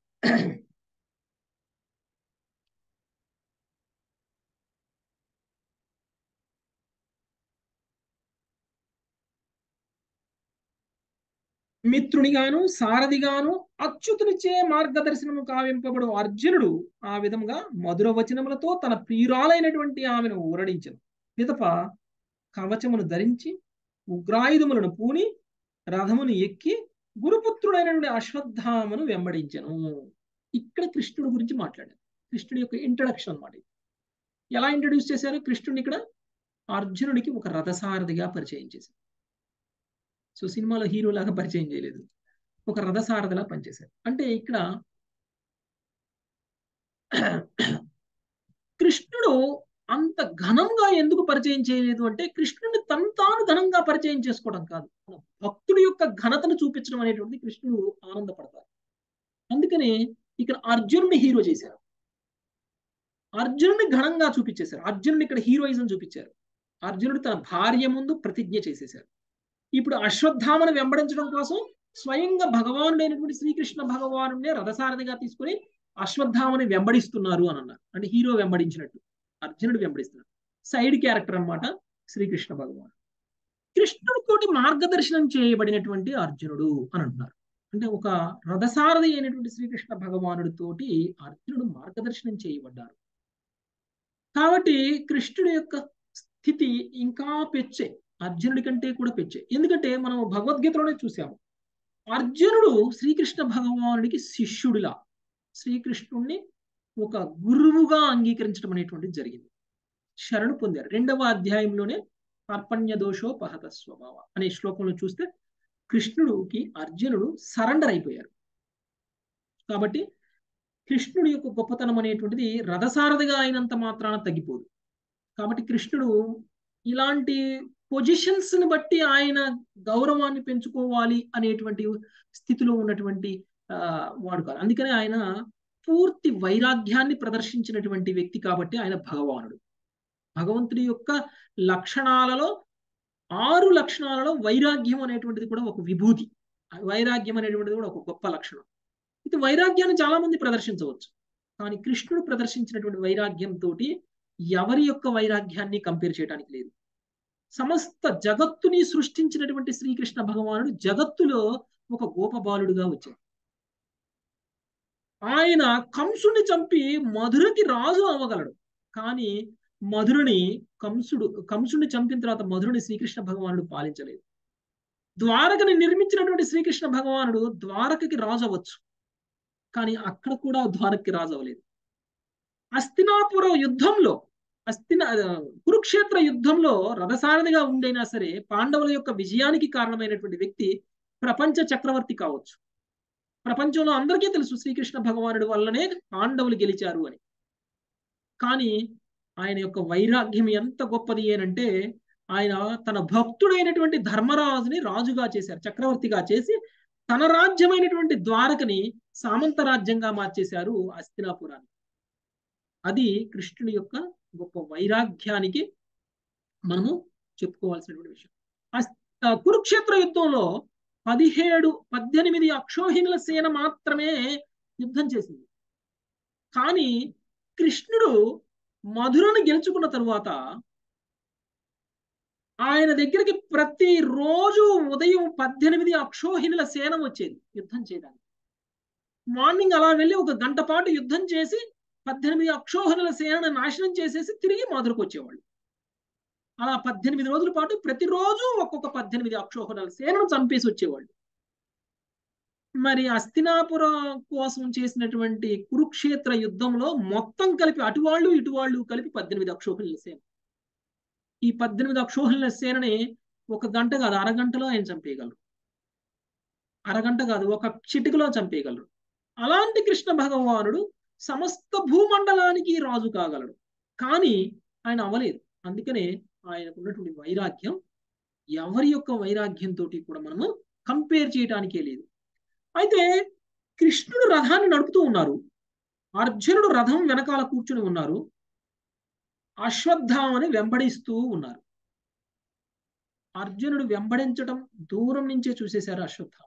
మిత్రునిగాను సారథిగాను అచ్యుతునిచే మార్గదర్శనము కావింపబడు అర్జునుడు ఆ విధంగా మధుర వచనములతో తన ప్రియురాలైనటువంటి ఆమెను ఊరడించను పిదప కవచమును ధరించి ఉగ్రాయుధములను పూని రథమును ఎక్కి గురుపుత్రుడైనటువంటి అశ్వత్థామను వెంబడించను ఇక్కడ కృష్ణుడు గురించి మాట్లాడారు కృష్ణుడి యొక్క ఇంట్రడక్షన్ అన్నమాట ఇది. ఎలా ఇంట్రడ్యూస్ చేశారు కృష్ణుడిని ఇక్కడ అర్జునుడికి ఒక రథసారథిగా పరిచయం చేశారు సో సినిమాలో హీరో లాగా పరిచయం చేయలేదు ఒక రథసారథిలా పనిచేశారు అంటే ఇక్కడ కృష్ణుడు అంత ఘనంగా ఎందుకు పరిచయం చేయలేదు అంటే కృష్ణుడిని తను తాను ఘనంగా పరిచయం చేసుకోవడం కాదు తన భక్తుడి యొక్క ఘనతను చూపించడం అనేటువంటిది కృష్ణుడు ఆనందపడతారు అందుకనే ఇక్కడ అర్జునుడిని హీరో చేశారు అర్జునుడిని ఘనంగా చూపించేశారు అర్జునుడిని ఇక్కడ హీరోయిజం చూపించారు అర్జునుడు తన భార్య ముందు ప్రతిజ్ఞ చేసేశారు ఇప్పుడు అశ్వత్థామను వెంబడించడం కోసం స్వయంగా భగవానుడైనటువంటి శ్రీకృష్ణ భగవానుడే రథసారథిగా తీసుకుని అశ్వత్థామని వెంబడిస్తున్నారు అని అన్నారు అంటే హీరో వెంబడించినట్టు అర్జునుడు వెంబడిస్తున్నాడు సైడ్ క్యారెక్టర్ అన్నమాట శ్రీకృష్ణ భగవాన్ కృష్ణుడితోటి మార్గదర్శనం చేయబడినటువంటి అర్జునుడు అని అంటున్నారు అంటే ఒక రథసారథి అయినటువంటి శ్రీకృష్ణ భగవానుడితోటి అర్జునుడు మార్గదర్శనం చేయబడ్డారు కాబట్టి కృష్ణుడి యొక్క స్థితి ఇంకా పెచ్చే అర్జునుడి కంటే కూడా పెచ్చే ఎందుకంటే మనం భగవద్గీతలోనే చూసాము అర్జునుడు శ్రీకృష్ణ భగవానుడికి శిష్యుడిలా శ్రీకృష్ణుడిని ఒక గురువుగా అంగీకరించడం అనేటువంటిది జరిగింది శరణు పొందారు రెండవ అధ్యాయంలోనే అర్పణ్య దోషోపహత స్వభావ అనే శ్లోకంలో చూస్తే కృష్ణుడికి అర్జునుడు సరెండర్ అయిపోయారు కాబట్టి కృష్ణుడి యొక్క గొప్పతనం అనేటువంటిది రథసారథిగా అయినంత మాత్రాన తగ్గిపోదు కాబట్టి కృష్ణుడు ఇలాంటి పొజిషన్స్ ని బట్టి ఆయన గౌరవాన్ని పెంచుకోవాలి అనేటువంటి స్థితిలో ఉన్నటువంటి ఆ, వాడు కాదు అందుకనే ఆయన పూర్తి వైరాగ్యాన్ని ప్రదర్శించినటువంటి వ్యక్తి కాబట్టి ఆయన భగవానుడు భగవంతుడి యొక్క లక్షణాలలో ఆరు లక్షణాలలో వైరాగ్యం అనేటువంటిది కూడా ఒక విభూతి ఆ వైరాగ్యం అనేటువంటిది కూడా ఒక గొప్ప లక్షణం ఇది వైరాగ్యాన్ని చాలా మంది ప్రదర్శించవచ్చు కానీ కృష్ణుడు ప్రదర్శించినటువంటి వైరాగ్యంతో ఎవరి యొక్క వైరాగ్యాన్ని కంపేర్ చేయడానికి లేదు సమస్త జగత్తుని సృష్టించినటువంటి శ్రీకృష్ణ భగవానుడు జగత్తులో ఒక గోపబాలుడుగా వచ్చాడు ఆయన కంసుని చంపి మధురకి రాజు అవ్వగలడు కానీ మధురుని కంసుడు కంసుడిని చంపిన తర్వాత మధురుని శ్రీకృష్ణ భగవానుడు పాలించలేదు ద్వారకని నిర్మించినటువంటి శ్రీకృష్ణ భగవానుడు ద్వారకకి రాజు అవ్వచ్చు కానీ అక్కడ కూడా ద్వారకకి రాజు అవ్వలేదు అస్తినాపుర యుద్ధంలో అస్తిన కురుక్షేత్ర యుద్ధంలో రథసారథిగా ఉండైనా సరే పాండవుల యొక్క విజయానికి కారణమైనటువంటి వ్యక్తి ప్రపంచ చక్రవర్తి కావచ్చు ప్రపంచంలో అందరికీ తెలుసు శ్రీకృష్ణ భగవానుడి వల్లనే పాండవులు గెలిచారు అని కానీ ఆయన యొక్క వైరాగ్యం ఎంత గొప్పది ఏనంటే ఆయన తన భక్తుడైనటువంటి ధర్మరాజుని రాజుగా చేశారు చక్రవర్తిగా చేసి తన రాజ్యమైనటువంటి ద్వారకని సామంత రాజ్యంగా మార్చేశారు అస్తినాపురాన్ని అది కృష్ణుడి యొక్క గొప్ప వైరాగ్యానికి మనము చెప్పుకోవాల్సినటువంటి విషయం అస్- ఆ, కురుక్షేత్ర యుద్ధంలో పదిహేడు పద్దెనిమిది అక్షోహిణుల సేన మాత్రమే యుద్ధం చేసింది కానీ కృష్ణుడు మధురను గెలుచుకున్న తరువాత ఆయన దగ్గరికి ప్రతి రోజు ఉదయం పద్దెనిమిది అక్షోహిణుల సేన వచ్చేది యుద్ధం చేయడానికి మార్నింగ్ అలా వెళ్ళి ఒక గంట పాటు యుద్ధం చేసి పద్దెనిమిది అక్షోహిణుల సేనను నాశనం చేసేసి తిరిగి మధురకు వచ్చేవాళ్ళు అలా పద్దెనిమిది రోజుల పాటు ప్రతిరోజు ఒక్కొక్క పద్దెనిమిది అక్షోహిణుల సేనను చంపేసి వచ్చేవాళ్ళు మరి అస్తినాపురం కోసం చేసినటువంటి కురుక్షేత్ర యుద్ధంలో మొత్తం కలిపి అటువాళ్ళు ఇటువాళ్ళు కలిపి పద్దెనిమిది అక్షోహిణుల సేన ఈ పద్దెనిమిది అక్షోహిణుల సేనని ఒక గంట కాదు అరగంటలో ఆయన చంపేయగలరు అరగంట కాదు ఒక చిటికలో చంపేయగలరు అలాంటి కృష్ణ భగవానుడు సమస్త భూమండలానికి రాజు కాగలడు కానీ ఆయన అవ్వలేదు అందుకనే ఆయనకు ఉన్నటువంటి వైరాగ్యం ఎవరి యొక్క వైరాగ్యంతో కూడా మనము కంపేర్ చేయడానికే లేదు అయితే కృష్ణుడు రథాన్ని నడుపుతూ ఉన్నారు అర్జునుడు రథం వెనకాల కూర్చుని ఉన్నారు అశ్వత్థామని వెంబడిస్తూ ఉన్నారు అర్జునుడు వెంబడించడం దూరం నుంచే చూసేశారు అశ్వత్థామ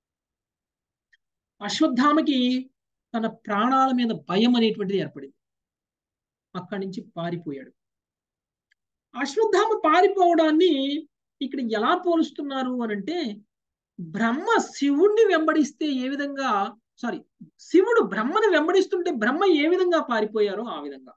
అశ్వత్థామకి తన ప్రాణాల మీద భయం అనేటువంటిది ఏర్పడింది అక్కడి నుంచి పారిపోయాడు అశ్వత్థామ పారిపోవడాన్ని ఇక్కడ ఎలా పోలుస్తున్నారు అని అంటే బ్రహ్మ శివుణ్ణి వెంబడిస్తే ఏ విధంగా సారీ శివుడు బ్రహ్మని వెంబడిస్తుంటే బ్రహ్మ ఏ విధంగా పారిపోయారో ఆ విధంగా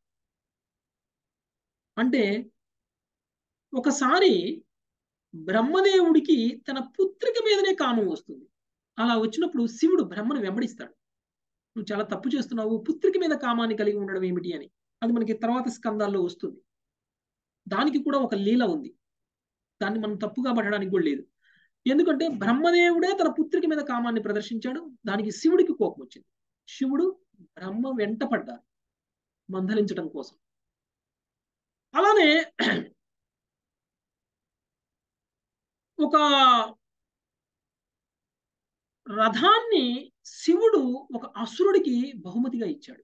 అంటే ఒకసారి బ్రహ్మదేవుడికి తన పుత్రిక మీదనే కామం వస్తుంది అలా వచ్చినప్పుడు శివుడు బ్రహ్మను వెంబడిస్తాడు నువ్వు చాలా తప్పు చేస్తున్నావు పుత్రిక మీద కామాన్ని కలిగి ఉండడం ఏమిటి అని అది మనకి తర్వాత స్కందాల్లో వస్తుంది దానికి కూడా ఒక లీల ఉంది దాన్ని మనం తప్పుగా పడడానికి కూడా లేదు ఎందుకంటే బ్రహ్మదేవుడే తన పుత్రిక మీద కామాన్ని ప్రదర్శించాడు దానికి శివుడికి కోపం వచ్చింది శివుడు బ్రహ్మ వెంట పడ్డారు మందలించడం కోసం అలానే ఒక రథాన్ని శివుడు ఒక అసురుడికి బహుమతిగా ఇచ్చాడు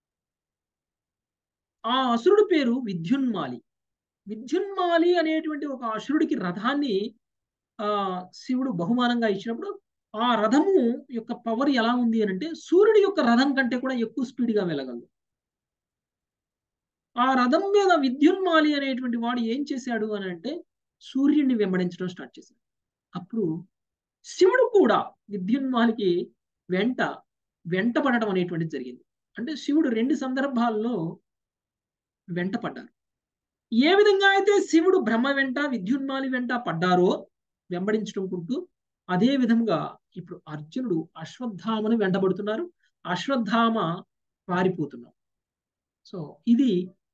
ఆ అసురుడి పేరు విద్యున్మాలి విద్యున్మాలి అనేటువంటి ఒక అసురుడికి రథాన్ని ఆ శివుడు బహుమానంగా ఇచ్చినప్పుడు ఆ రథము యొక్క పవర్ ఎలా ఉంది అని అంటే సూర్యుడి యొక్క రథం కంటే కూడా ఎక్కువ స్పీడ్గా వెళ్ళగలదు ఆ రథం మీద విద్యున్మాలి అనేటువంటి వాడు ఏం చేశాడు అని అంటే సూర్యుడిని వెంబడించడం స్టార్ట్ చేశాడు అప్పుడు శివుడు కూడా విద్యున్మాలికి వెంట వెంట పడటం అనేటువంటిది జరిగింది అంటే శివుడు రెండు సందర్భాల్లో వెంట పడ్డారు ఏ విధంగా అయితే శివుడు బ్రహ్మ వెంట విద్యున్మాలి వెంట పడ్డారో వెంబడించుకుంటూ అదే విధంగా ఇప్పుడు అర్జునుడు అశ్వత్థామను వెంటబడుతున్నారు అశ్వత్థామ పారిపోతున్నారు సో ఇది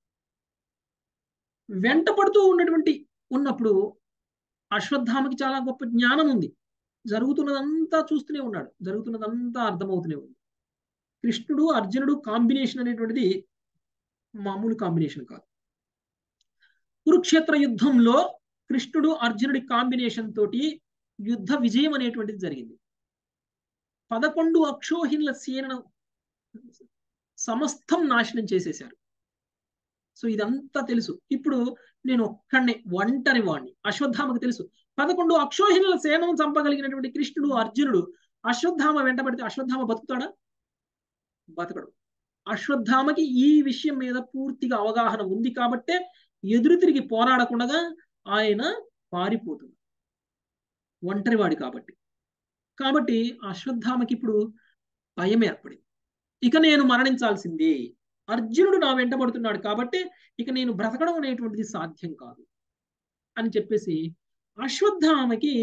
వెంటపడుతూ ఉన్నటువంటి ఉన్నప్పుడు అశ్వత్థామకి చాలా గొప్ప జ్ఞానం ఉంది జరుగుతున్నదంతా చూస్తూనే ఉన్నాడు జరుగుతున్నదంతా అర్థమవుతూనే ఉంది కృష్ణుడు అర్జునుడు కాంబినేషన్ అనేటువంటిది మామూలు కాంబినేషన్ కాదు కురుక్షేత్ర యుద్ధంలో కృష్ణుడు అర్జునుడి కాంబినేషన్ తోటి యుద్ధ విజయం అనేటువంటిది జరిగింది పదకొండు అక్షోహిణుల సేనను సమస్తం నాశనం చేసేశారు సో ఇదంతా తెలుసు ఇప్పుడు నేను ఒక్కడిని ఒంటరి వాడిని అశ్వత్థామకు తెలుసు పదకొండు అక్షోహిణుల సేనను చంపగలిగినటువంటి కృష్ణుడు అర్జునుడు అశ్వత్థామ వెంటబడితే అశ్వత్థామ బతుకుతాడా బతకడు అశ్వత్థామకి ఈ విషయం మీద పూర్తిగా అవగాహన ఉంది కాబట్టే ఎదురు తిరిగి పోరాడకుండా ఆయన పారిపోతుంది ఒంటరివాడి కాబట్టి కాబట్టి అశ్వత్థామకి ఇప్పుడు భయం ఏర్పడింది ఇక నేను మరణించాల్సిందే అర్జునుడు నా వెంటబడుతున్నాడు కాబట్టి ఇక నేను బ్రతకడం అనేటువంటిది సాధ్యం కాదు అని చెప్పేసి అశ్వత్థామకి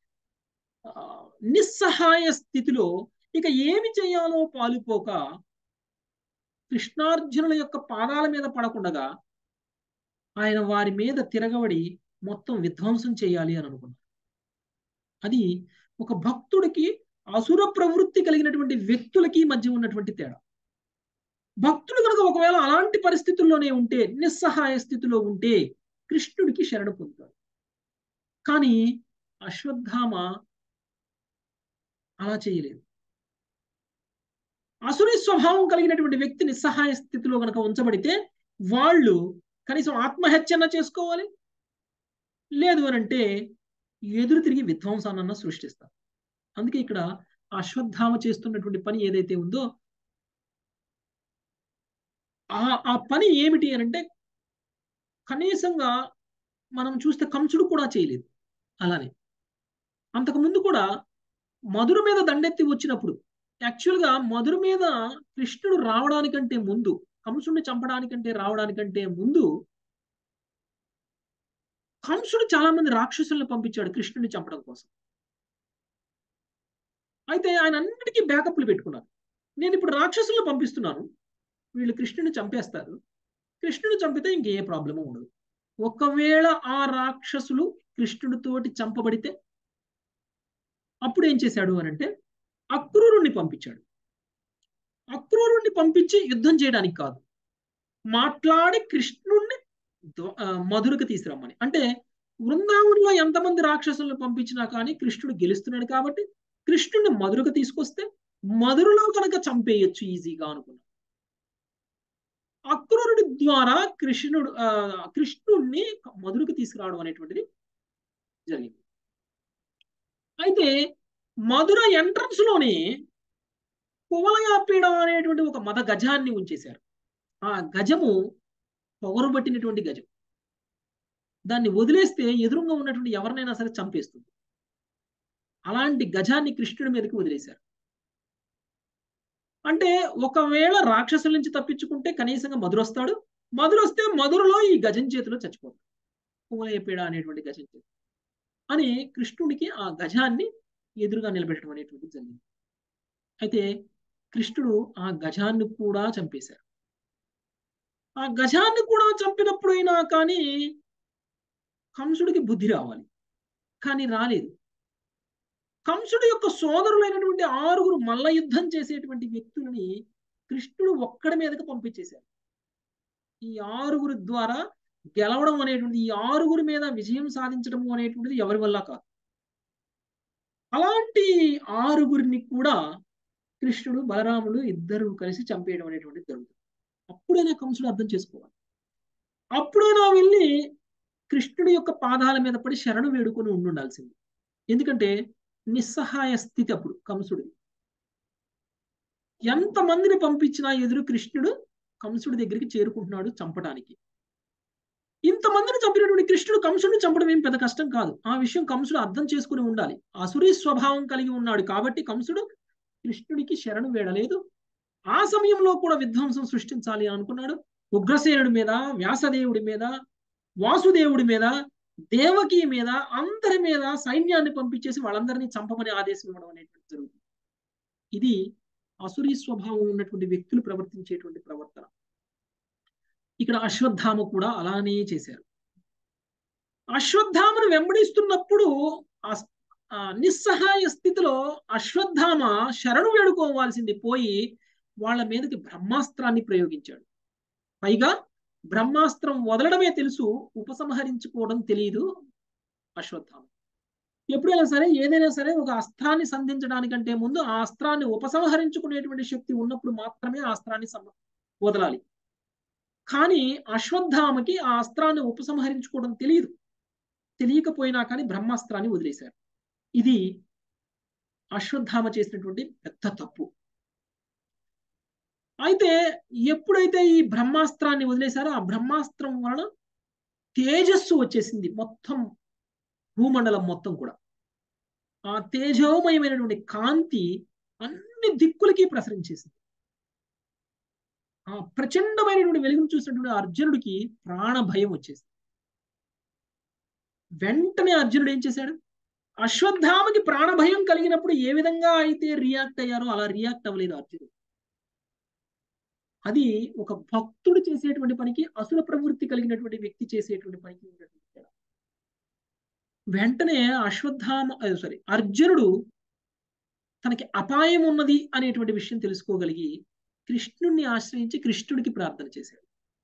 నిస్సహాయ స్థితిలో ఇక ఏమి చేయాలో పాలుపోక కృష్ణార్జునుల యొక్క పాదాల మీద పడకుండగా ఆయన వారి మీద తిరగబడి మొత్తం విధ్వంసం చేయాలి అని అనుకున్నారు అది ఒక భక్తుడికి అసుర ప్రవృత్తి కలిగినటువంటి వ్యక్తులకి మధ్య ఉన్నటువంటి తేడా భక్తుడు కనుక ఒకవేళ అలాంటి పరిస్థితుల్లోనే ఉంటే నిస్సహాయ స్థితిలో ఉంటే కృష్ణుడికి శరణ పొందుతాడు కానీ అశ్వత్థామ అలా చేయలేదు అసురి స్వభావం కలిగినటువంటి వ్యక్తి నిస్సహాయ స్థితిలో కనుక ఉంచబడితే వాళ్ళు కనీసం ఆత్మహత్యన చేసుకోవాలి లేదు అని అంటే ఎదురు తిరిగి విధ్వంసాన్న సృష్టిస్తారు అందుకే ఇక్కడ అశ్వత్థామ చేస్తున్నటువంటి పని ఏదైతే ఉందో ఆ ఆ పని ఏమిటి అని అంటే కనీసంగా మనం చూస్తే కంసుడు కూడా చేయలేదు అలానే అంతకు ముందు కూడా మధుర మీద దండెత్తి వచ్చినప్పుడు యాక్చువల్గా మధుర మీద కృష్ణుడు రావడానికంటే ముందు కంసుడిని చంపడానికంటే రావడానికంటే ముందు కంసుడు చాలా మంది రాక్షసులను పంపించాడు కృష్ణుడిని చంపడం కోసం అయితే ఆయన అన్నిటికీ బ్యాకప్లు పెట్టుకున్నారు నేను ఇప్పుడు రాక్షసులను పంపిస్తున్నాను వీళ్ళు కృష్ణుని చంపేస్తారు కృష్ణుని చంపితే ఇంకే ప్రాబ్లము ఉండదు ఒకవేళ ఆ రాక్షసులు కృష్ణుడితోటి చంపబడితే అప్పుడు ఏం చేశాడు అని అంటే అక్రూరుణ్ణి పంపించాడు అక్రూరుణ్ణి పంపించి యుద్ధం చేయడానికి కాదు మాట్లాడి కృష్ణుణ్ణి మధురకు తీసుకురమ్మని అంటే బృందావనంలో ఎంతమంది రాక్షసులను పంపించినా కానీ కృష్ణుడు గెలుస్తున్నాడు కాబట్టి కృష్ణుడిని మధురకు తీసుకొస్తే మధురలో కనుక చంపేయచ్చు ఈజీగా అనుకున్నాడు అక్రూరుడి ద్వారా కృష్ణుడు కృష్ణుడిని మధురకు తీసుకురావడం అనేటువంటిది జరిగింది అయితే మధుర ఎంట్రన్స్ లోనే కువలయాపీడ అనేటువంటి ఒక మద గజాన్ని ఉంచేశారు ఆ గజము పొగరు పట్టినటువంటి గజం దాన్ని వదిలేస్తే ఎదురుగా ఉన్నటువంటి ఎవరినైనా సరే చంపేస్తుంది అలాంటి గజాన్ని కృష్ణుడి మీదకి వదిలేశారు అంటే ఒకవేళ రాక్షసుల నుంచి తప్పించుకుంటే కనీసంగా మధుర వస్తాడు మధుర వస్తే మధురలో ఈ గజం చేతిలో చచ్చిపోతాడు కుమలయపీడ అనేటువంటి గజం చేతి అని కృష్ణుడికి ఆ గజాన్ని ఎదురుగా నిలబెట్టడం అనేటువంటిది జరిగింది అయితే కృష్ణుడు ఆ గజాన్ని కూడా చంపేశారు ఆ గజాన్ని కూడా చంపినప్పుడైనా కానీ కంసుడికి బుద్ధి రావాలి కానీ రాలేదు కంసుడు యొక్క సోదరులైనటువంటి ఆరుగురు మల్ల యుద్ధం చేసేటువంటి వ్యక్తులని కృష్ణుడు ఒక్కడి మీదకి పంపించేశారు ఈ ఆరుగురు ద్వారా గెలవడం అనేటువంటి ఈ ఆరుగురి మీద విజయం సాధించడం అనేటువంటిది ఎవరి వల్ల కాదు అలాంటి ఆరుగురిని కూడా కృష్ణుడు బలరాముడు ఇద్దరు కలిసి చంపేయడం అనేటువంటిది జరుగుతుంది అప్పుడైనా కంసుడు అర్థం చేసుకోవాలి అప్పుడైనా వెళ్ళి కృష్ణుడి యొక్క పాదాల మీద పడి శరణు వేడుకొని ఉండాల్సింది ఎందుకంటే నిస్సహాయ స్థితి అప్పుడు కంసుడిది ఎంతమందిని పంపించినా ఎదురు కృష్ణుడు కంసుడి దగ్గరికి చేరుకుంటున్నాడు చంపడానికి ఇంతమందిని చంపినటువంటి కృష్ణుడు కంసుడిని చంపడం ఏం పెద్ద కష్టం కాదు ఆ విషయం కంసుడు అర్థం చేసుకుని ఉండాలి అసురీ స్వభావం కలిగి ఉన్నాడు కాబట్టి కంసుడు కృష్ణుడికి శరణు వేడలేదు ఆ సమయంలో కూడా విధ్వంసం సృష్టించాలి అనుకున్నాడు ఉగ్రసేనుడి మీద వ్యాసదేవుడి మీద వాసుదేవుడి మీద దేవకి మీద అందరి మీద సైన్యాన్ని పంపించేసి వాళ్ళందరినీ చంపమని ఆదేశం ఇవ్వడం అనేటువంటి జరుగుతుంది ఇది అసురీ స్వభావం ఉన్నటువంటి వ్యక్తులు ప్రవర్తించేటువంటి ప్రవర్తన ఇక్కడ అశ్వత్థామ కూడా అలానే చేశారు అశ్వత్థామను వెంబడిస్తున్నప్పుడు నిస్సహాయ స్థితిలో అశ్వత్థామ శరణు వేడుకోవాల్సింది పోయి వాళ్ళ మీదకి బ్రహ్మాస్త్రాన్ని ప్రయోగించాడు పైగా బ్రహ్మాస్త్రం వదలడమే తెలుసు ఉపసంహరించుకోవడం తెలియదు అశ్వత్థామ ఎప్పుడైనా సరే ఏదైనా సరే ఒక అస్త్రాన్ని సంధించడానికంటే ముందు ఆ అస్త్రాన్ని ఉపసంహరించుకునేటువంటి శక్తి ఉన్నప్పుడు మాత్రమే ఆ అస్త్రాన్ని వదలాలి కానీ అశ్వత్థామకి ఆ అస్త్రాన్ని ఉపసంహరించుకోవడం తెలియదు తెలియకపోయినా కానీ బ్రహ్మాస్త్రాన్ని వదిలేశారు ఇది అశ్వత్థామ చేసినటువంటి పెద్ద తప్పు అయితే ఎప్పుడైతే ఈ బ్రహ్మాస్త్రాన్ని వదిలేశారో ఆ బ్రహ్మాస్త్రం వలన తేజస్సు వచ్చేసింది మొత్తం భూమండలం మొత్తం కూడా ఆ తేజోమయమైనటువంటి కాంతి అన్ని దిక్కులకి ప్రసరించేసింది ఆ ప్రచండమైనటువంటి వెలుగును చూసినటువంటి అర్జునుడికి ప్రాణ భయం వచ్చేసింది వెంటనే అర్జునుడు ఏం చేశాడు అశ్వత్థామకి ప్రాణభయం కలిగినప్పుడు ఏ విధంగా అయితే రియాక్ట్ అయ్యారో అలా రియాక్ట్ అవ్వలేదు అర్జునుడు అది ఒక భక్తుడు చేసేటువంటి పనికి అసుల ప్రవృత్తి కలిగినటువంటి వ్యక్తి చేసేటువంటి పనికి ఉన్నటువంటి తేడా వెంటనే అశ్వత్థామ సారీ అర్జునుడు తనకి అపాయం ఉన్నది అనేటువంటి విషయం తెలుసుకోగలిగి కృష్ణుణ్ణి ఆశ్రయించి కృష్ణుడికి ప్రార్థన చేశాడు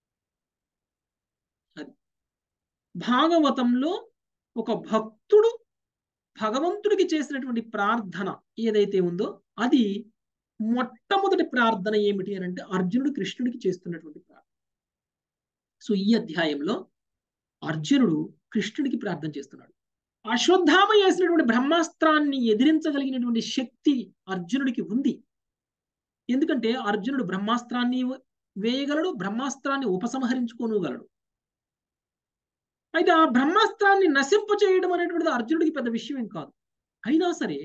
అది భాగవతంలో ఒక భక్తుడు భగవంతుడికి చేసినటువంటి ప్రార్థన ఏదైతే ఉందో అది మొట్టమొదటి ప్రార్థన ఏమిటి అని అంటే అర్జునుడు కృష్ణుడికి చేస్తున్నటువంటి ప్రార్థన సో ఈ అధ్యాయంలో అర్జునుడు కృష్ణుడికి ప్రార్థన చేస్తున్నాడు అశ్వత్థామ వేసినటువంటి బ్రహ్మాస్త్రాన్ని ఎదిరించగలిగినటువంటి శక్తి అర్జునుడికి ఉంది ఎందుకంటే అర్జునుడు బ్రహ్మాస్త్రాన్ని వేయగలడు బ్రహ్మాస్త్రాన్ని ఉపసంహరించుకోనుగలడు అయితే ఆ బ్రహ్మాస్త్రాన్ని నశింప చేయడం అనేటువంటిది అర్జునుడికి పెద్ద విషయం ఏం కాదు అయినా సరే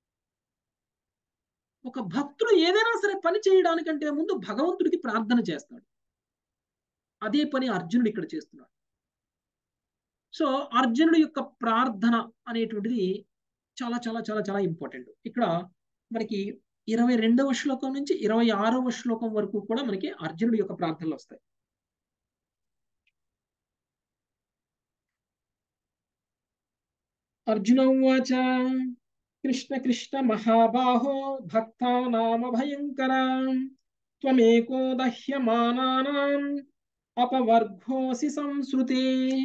ఒక భక్తుడు ఏదైనా సరే పని చేయడానికంటే ముందు భగవంతుడికి ప్రార్థన చేస్తాడు అదే పని అర్జునుడు ఇక్కడ చేస్తున్నాడు సో అర్జునుడి యొక్క ప్రార్థన అనేటువంటిది చాలా చాలా చాలా చాలా ఇంపార్టెంట్ ఇక్కడ మనకి ఇరవై రెండవ శ్లోకం నుంచి ఇరవై ఆరవ శ్లోకం వరకు కూడా మనకి అర్జునుడి యొక్క ప్రార్థనలు వస్తాయి అర్జున ఉవాచ కృష్ణ కృష్ణ మహాబాహో భక్తానామ భయంకర త్వమేకో దహ్యమానానాం అపవర్గోసి సంస్కృతే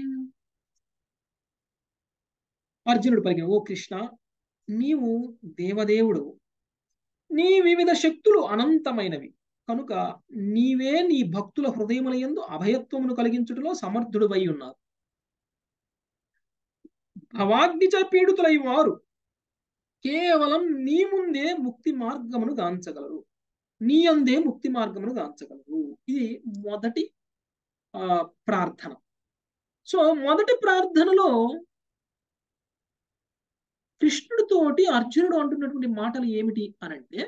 అర్జునుడు పలికిన ఓ కృష్ణ నీవు దేవదేవుడు నీ వివిధ శక్తులు అనంతమైనవి కనుక నీవే నీ భక్తుల హృదయముల యందు అభయత్వమును కలిగించుటలో సమర్థుడువై ఉన్నావు భవాగ్నిచ పీడితులై వారు కేవలం నీ ముందే ముక్తి మార్గమును గాంచగలరు నీ అందే ముక్తి మార్గమును గాంచగలరు ఇది మొదటి ఆ, ప్రార్థన సో మొదటి ప్రార్థనలో కృష్ణుడితోటి అర్జునుడు అంటున్నటువంటి మాటలు ఏమిటి అనంటే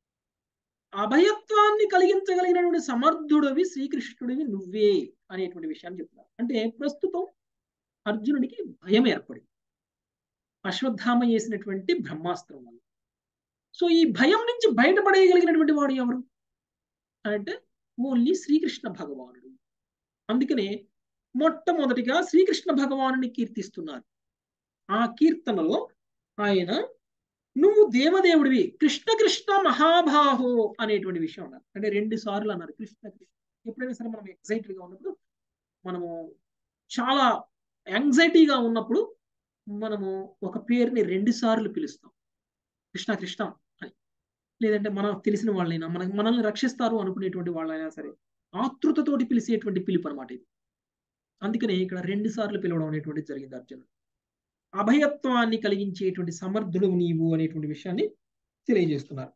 అభయత్వాన్ని కలిగించగలిగినటువంటి సమర్థుడివి శ్రీకృష్ణుడివి నువ్వే అనేటువంటి విషయాన్ని చెప్తున్నారు అంటే ప్రస్తుతం అర్జునుడికి భయం ఏర్పడింది అశ్వత్థామ చేసినటువంటి బ్రహ్మాస్త్రం వల్ల సో ఈ భయం నుంచి బయటపడేయగలిగినటువంటి వాడు ఎవరు అంటే ఓన్లీ శ్రీకృష్ణ భగవానుడు అందుకనే మొట్టమొదటిగా శ్రీకృష్ణ భగవానుని కీర్తిస్తున్నారు ఆ కీర్తనలో ఆయన నువ్వు దేవదేవుడివి కృష్ణ కృష్ణ మహాబాహో అనేటువంటి విషయం అన్నారు అంటే రెండు సార్లు అన్నారు కృష్ణ కృష్ణ ఎప్పుడైనా సరే మనం ఎక్సైటెడ్ గా ఉన్నప్పుడు మనము చాలా యాంగ్జైటీగా ఉన్నప్పుడు మనము ఒక పేరుని రెండు సార్లు పిలుస్తాం కృష్ణ కృష్ణ అని లేదంటే మనం తెలిసిన వాళ్ళైనా మన మనల్ని రక్షిస్తారు అనుకునేటువంటి వాళ్ళైనా సరే ఆతృతతోటి పిలిచేటువంటి పిలుపు అనమాట ఇది అందుకనే ఇక్కడ రెండు సార్లు పిలవడం అనేటువంటిది జరిగింది అర్జునుడు అభయత్వాన్ని కలిగించేటువంటి సమర్థుడు నీవు అనేటువంటి విషయాన్ని తెలియజేస్తున్నారు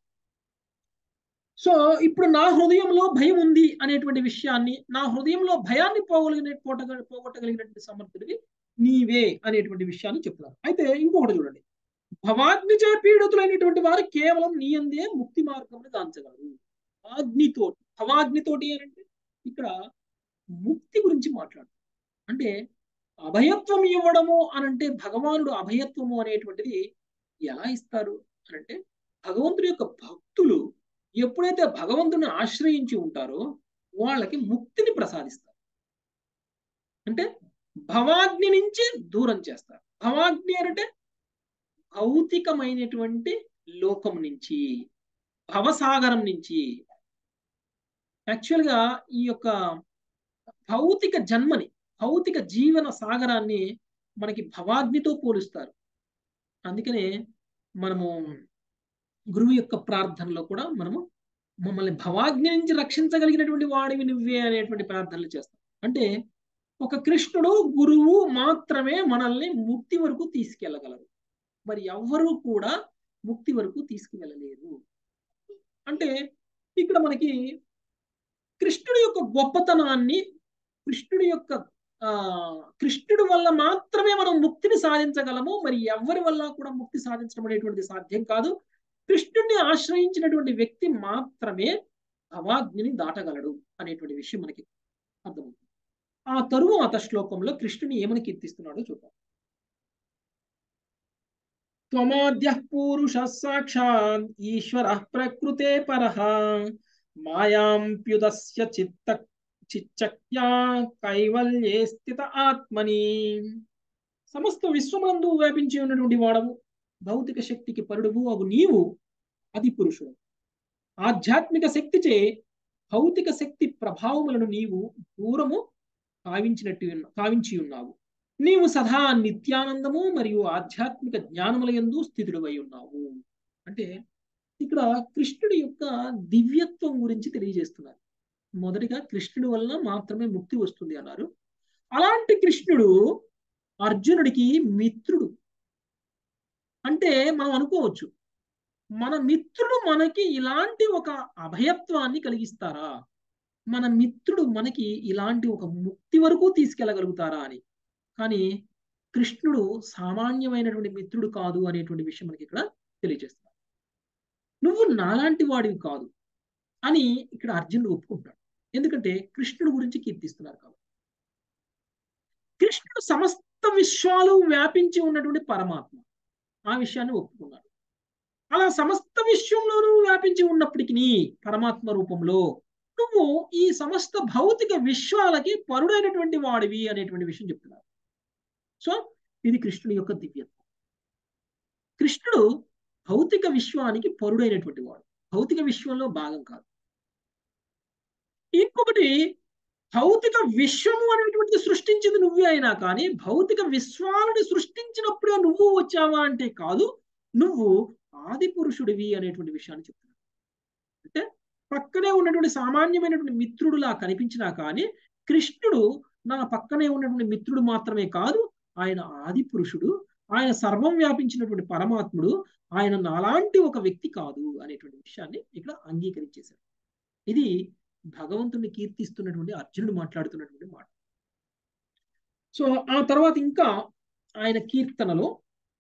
సో ఇప్పుడు నా హృదయంలో భయం ఉంది అనేటువంటి విషయాన్ని నా హృదయంలో భయాన్ని పోగలిగిన పోటగ పోగొట్టగలిగినటువంటి సమర్థుడివి నీవే అనేటువంటి విషయాన్ని చెప్తున్నారు అయితే ఇంకొకటి చూడండి భవాగ్నిచే పీడితులైనటువంటి వారు కేవలం నీ అందే ముక్తి మార్గమును కాంచగలరు అగ్నితోటి భవాగ్నితోటి అంటే ఇక్కడ ముక్తి గురించి మాట్లాడు అంటే అభయత్వం ఇవ్వడము అనంటే భగవానుడు అభయత్వము అనేటువంటిది ఎలా ఇస్తారు అనంటే భగవంతుడి యొక్క భక్తులు ఎప్పుడైతే భగవంతుని ఆశ్రయించి ఉంటారో వాళ్ళకి ముక్తిని ప్రసాదిస్తారు అంటే భవాగ్ని నుంచి దూరం చేస్తారు భవాగ్ని అంటే భౌతికమైనటువంటి లోకం నుంచి భవసాగరం నుంచి యాక్చువల్గా ఈ యొక్క భౌతిక జన్మని భౌతిక జీవన సాగరాన్ని మనకి భవాగ్నితో పోలుస్తారు అందుకనే మనము గురువు యొక్క ప్రార్థనలో కూడా మనము మమ్మల్ని భవాగ్ని నుంచి రక్షించగలిగినటువంటి వాడివి నువ్వే అనేటువంటి ప్రార్థనలు చేస్తాం అంటే ఒక కృష్ణుడు గురువు మాత్రమే మనల్ని ముక్తి వరకు తీసుకెళ్ళగలరు మరి ఎవ్వరూ కూడా ముక్తి వరకు తీసుకువెళ్ళలేరు అంటే ఇక్కడ మనకి కృష్ణుడి యొక్క గొప్పతనాన్ని కృష్ణుడి యొక్క ఆ కృష్ణుడి వల్ల మాత్రమే మనం ముక్తిని సాధించగలము మరి ఎవరి వల్ల కూడా ముక్తి సాధించడం అనేటువంటిది సాధ్యం కాదు కృష్ణుడిని ఆశ్రయించినటువంటి వ్యక్తి మాత్రమే భవాగ్నిని దాటగలడు అనేటువంటి విషయం మనకి అర్థమవుతుంది ఆ తరువాత శ్లోకంలో కృష్ణుని ఏమని కీర్తిస్తున్నాడో చూద్దాం త్వమాద్య పూరుష సాక్షాత్ ఈశ్వర ప్రకృతే పరః మాయాంప్యుదస్య చిత్త చిచ్చక్యా కైవల్యే స్థిత ఆత్మని సమస్త విశ్వమందు వ్యాపించి ఉన్నటువంటి వాడవు భౌతిక శక్తికి పరుడువు అగు నీవు అతి పురుషుడు ఆధ్యాత్మిక శక్తిచే భౌతిక శక్తి ప్రభావములను నీవు దూరము కావించినట్టు కావించి ఉన్నావు నీవు సదా నిత్యానందము మరియు ఆధ్యాత్మిక జ్ఞానముల యందు స్థితుడివై ఉన్నావు అంటే ఇక్కడ కృష్ణుడి యొక్క దివ్యత్వం గురించి తెలియజేస్తున్నారు మొదటిగా కృష్ణుడి వలన మాత్రమే ముక్తి వస్తుంది అన్నారు అలాంటి కృష్ణుడు అర్జునుడికి మిత్రుడు అంటే మనం అనుకోవచ్చు మన మిత్రుడు మనకి ఇలాంటి ఒక అభయత్వాన్ని కలిగిస్తారా మన మిత్రుడు మనకి ఇలాంటి ఒక ముక్తి వరకు తీసుకెళ్ళగలుగుతారా అని కానీ కృష్ణుడు సామాన్యమైనటువంటి మిత్రుడు కాదు అనేటువంటి విషయం మనకి ఇక్కడ తెలియజేస్తున్నారు నువ్వు నాలాంటి వాడివి కాదు అని ఇక్కడ అర్జునుడు ఒప్పుకుంటాడు ఎందుకంటే కృష్ణుడు గురించి కీర్తిస్తున్నారు కాబట్టి కృష్ణుడు సమస్త విశ్వాలు వ్యాపించి ఉన్నటువంటి పరమాత్మ ఆ విషయాన్ని ఒప్పుకున్నాడు అలా సమస్త విశ్వంలోనూ వ్యాపించి ఉన్నప్పటికీ పరమాత్మ రూపంలో నువ్వు ఈ సమస్త భౌతిక విశ్వాలకి పరుడైనటువంటి వాడివి అనేటువంటి విషయం చెప్తున్నారు సో ఇది కృష్ణుడి యొక్క దివ్యత్వం కృష్ణుడు భౌతిక విశ్వానికి పరుడైనటువంటి వాడు భౌతిక విశ్వంలో భాగం కాదు ఇంకొకటి భౌతిక విశ్వము అనేటువంటిది సృష్టించింది నువ్వే అయినా కానీ భౌతిక విశ్వాలను సృష్టించినప్పుడే నువ్వు వచ్చావా అంటే కాదు నువ్వు ఆది పురుషుడివి అనేటువంటి విషయాన్ని చెప్తున్నాడు అంటే పక్కనే ఉన్నటువంటి సామాన్యమైనటువంటి మిత్రుడులా కనిపించినా కానీ కృష్ణుడు నా పక్కనే ఉన్నటువంటి మిత్రుడు మాత్రమే కాదు ఆయన ఆది పురుషుడు ఆయన సర్వం వ్యాపించినటువంటి పరమాత్ముడు ఆయన నాలాంటి ఒక వ్యక్తి కాదు అనేటువంటి విషయాన్ని ఇక్కడ అంగీకరించేశారు ఇది భగవంతుని కీర్తిస్తున్నటువంటి అర్జునుడు మాట్లాడుతున్నటువంటి మాట సో ఆ తర్వాత ఇంకా ఆయన కీర్తనలో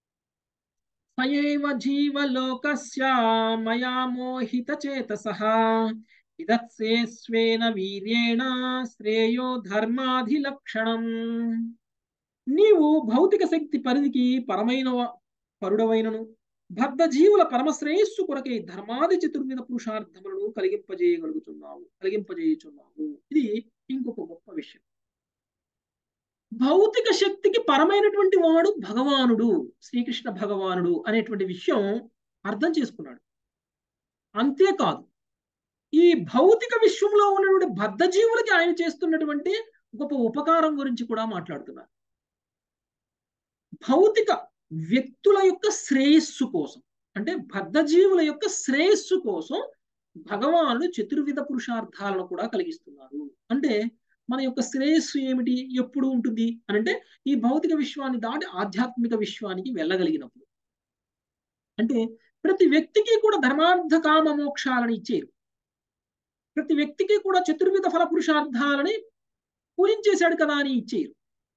సయైవ జీవలోకస్య మయా మోహిత చేతసః ఇదత్సేస్వేన వీర్యేణ శ్రేయో ధర్మాధిలక్షణం నీవు భౌతిక శక్తి పరిధికి పరమైన పరుడవైనను బద్ధ జీవుల పరమశ్రేయస్సు కొరకై ధర్మాది చతుర్విధ పురుషార్థములను కలిగింపజేయగలుగుతున్నావు కలిగింపజేయుచున్నావు ఇది ఇంకొక గొప్ప విషయం భౌతిక శక్తికి పరమైనటువంటి వాడు భగవానుడు శ్రీకృష్ణ భగవానుడు అనేటువంటి విషయం అర్థం చేసుకున్నాడు అంతేకాదు ఈ భౌతిక విశ్వంలో ఉన్నటువంటి బద్ధ జీవులకి ఆయన చేస్తున్నటువంటి గొప్ప ఉపకారం గురించి కూడా మాట్లాడుతున్నారు భౌతిక వ్యక్తుల యొక్క శ్రేయస్సు కోసం అంటే బద్ధజీవుల యొక్క శ్రేయస్సు కోసం భగవానుడు చతుర్విధ పురుషార్థాలను కూడా కలిగిస్తున్నారు అంటే మన యొక్క శ్రేయస్సు ఏమిటి ఎప్పుడు ఉంటుంది అని అంటే ఈ భౌతిక విశ్వాన్ని దాటి ఆధ్యాత్మిక విశ్వానికి వెళ్ళగలిగినప్పుడు అంటే ప్రతి వ్యక్తికి కూడా ధర్మార్థ కామ మోక్షాలను ఇచ్చేరు ప్రతి వ్యక్తికి కూడా చతుర్విధ ఫల పురుషార్థాలని పూజించేశాడు కదా అని ఇచ్చేరు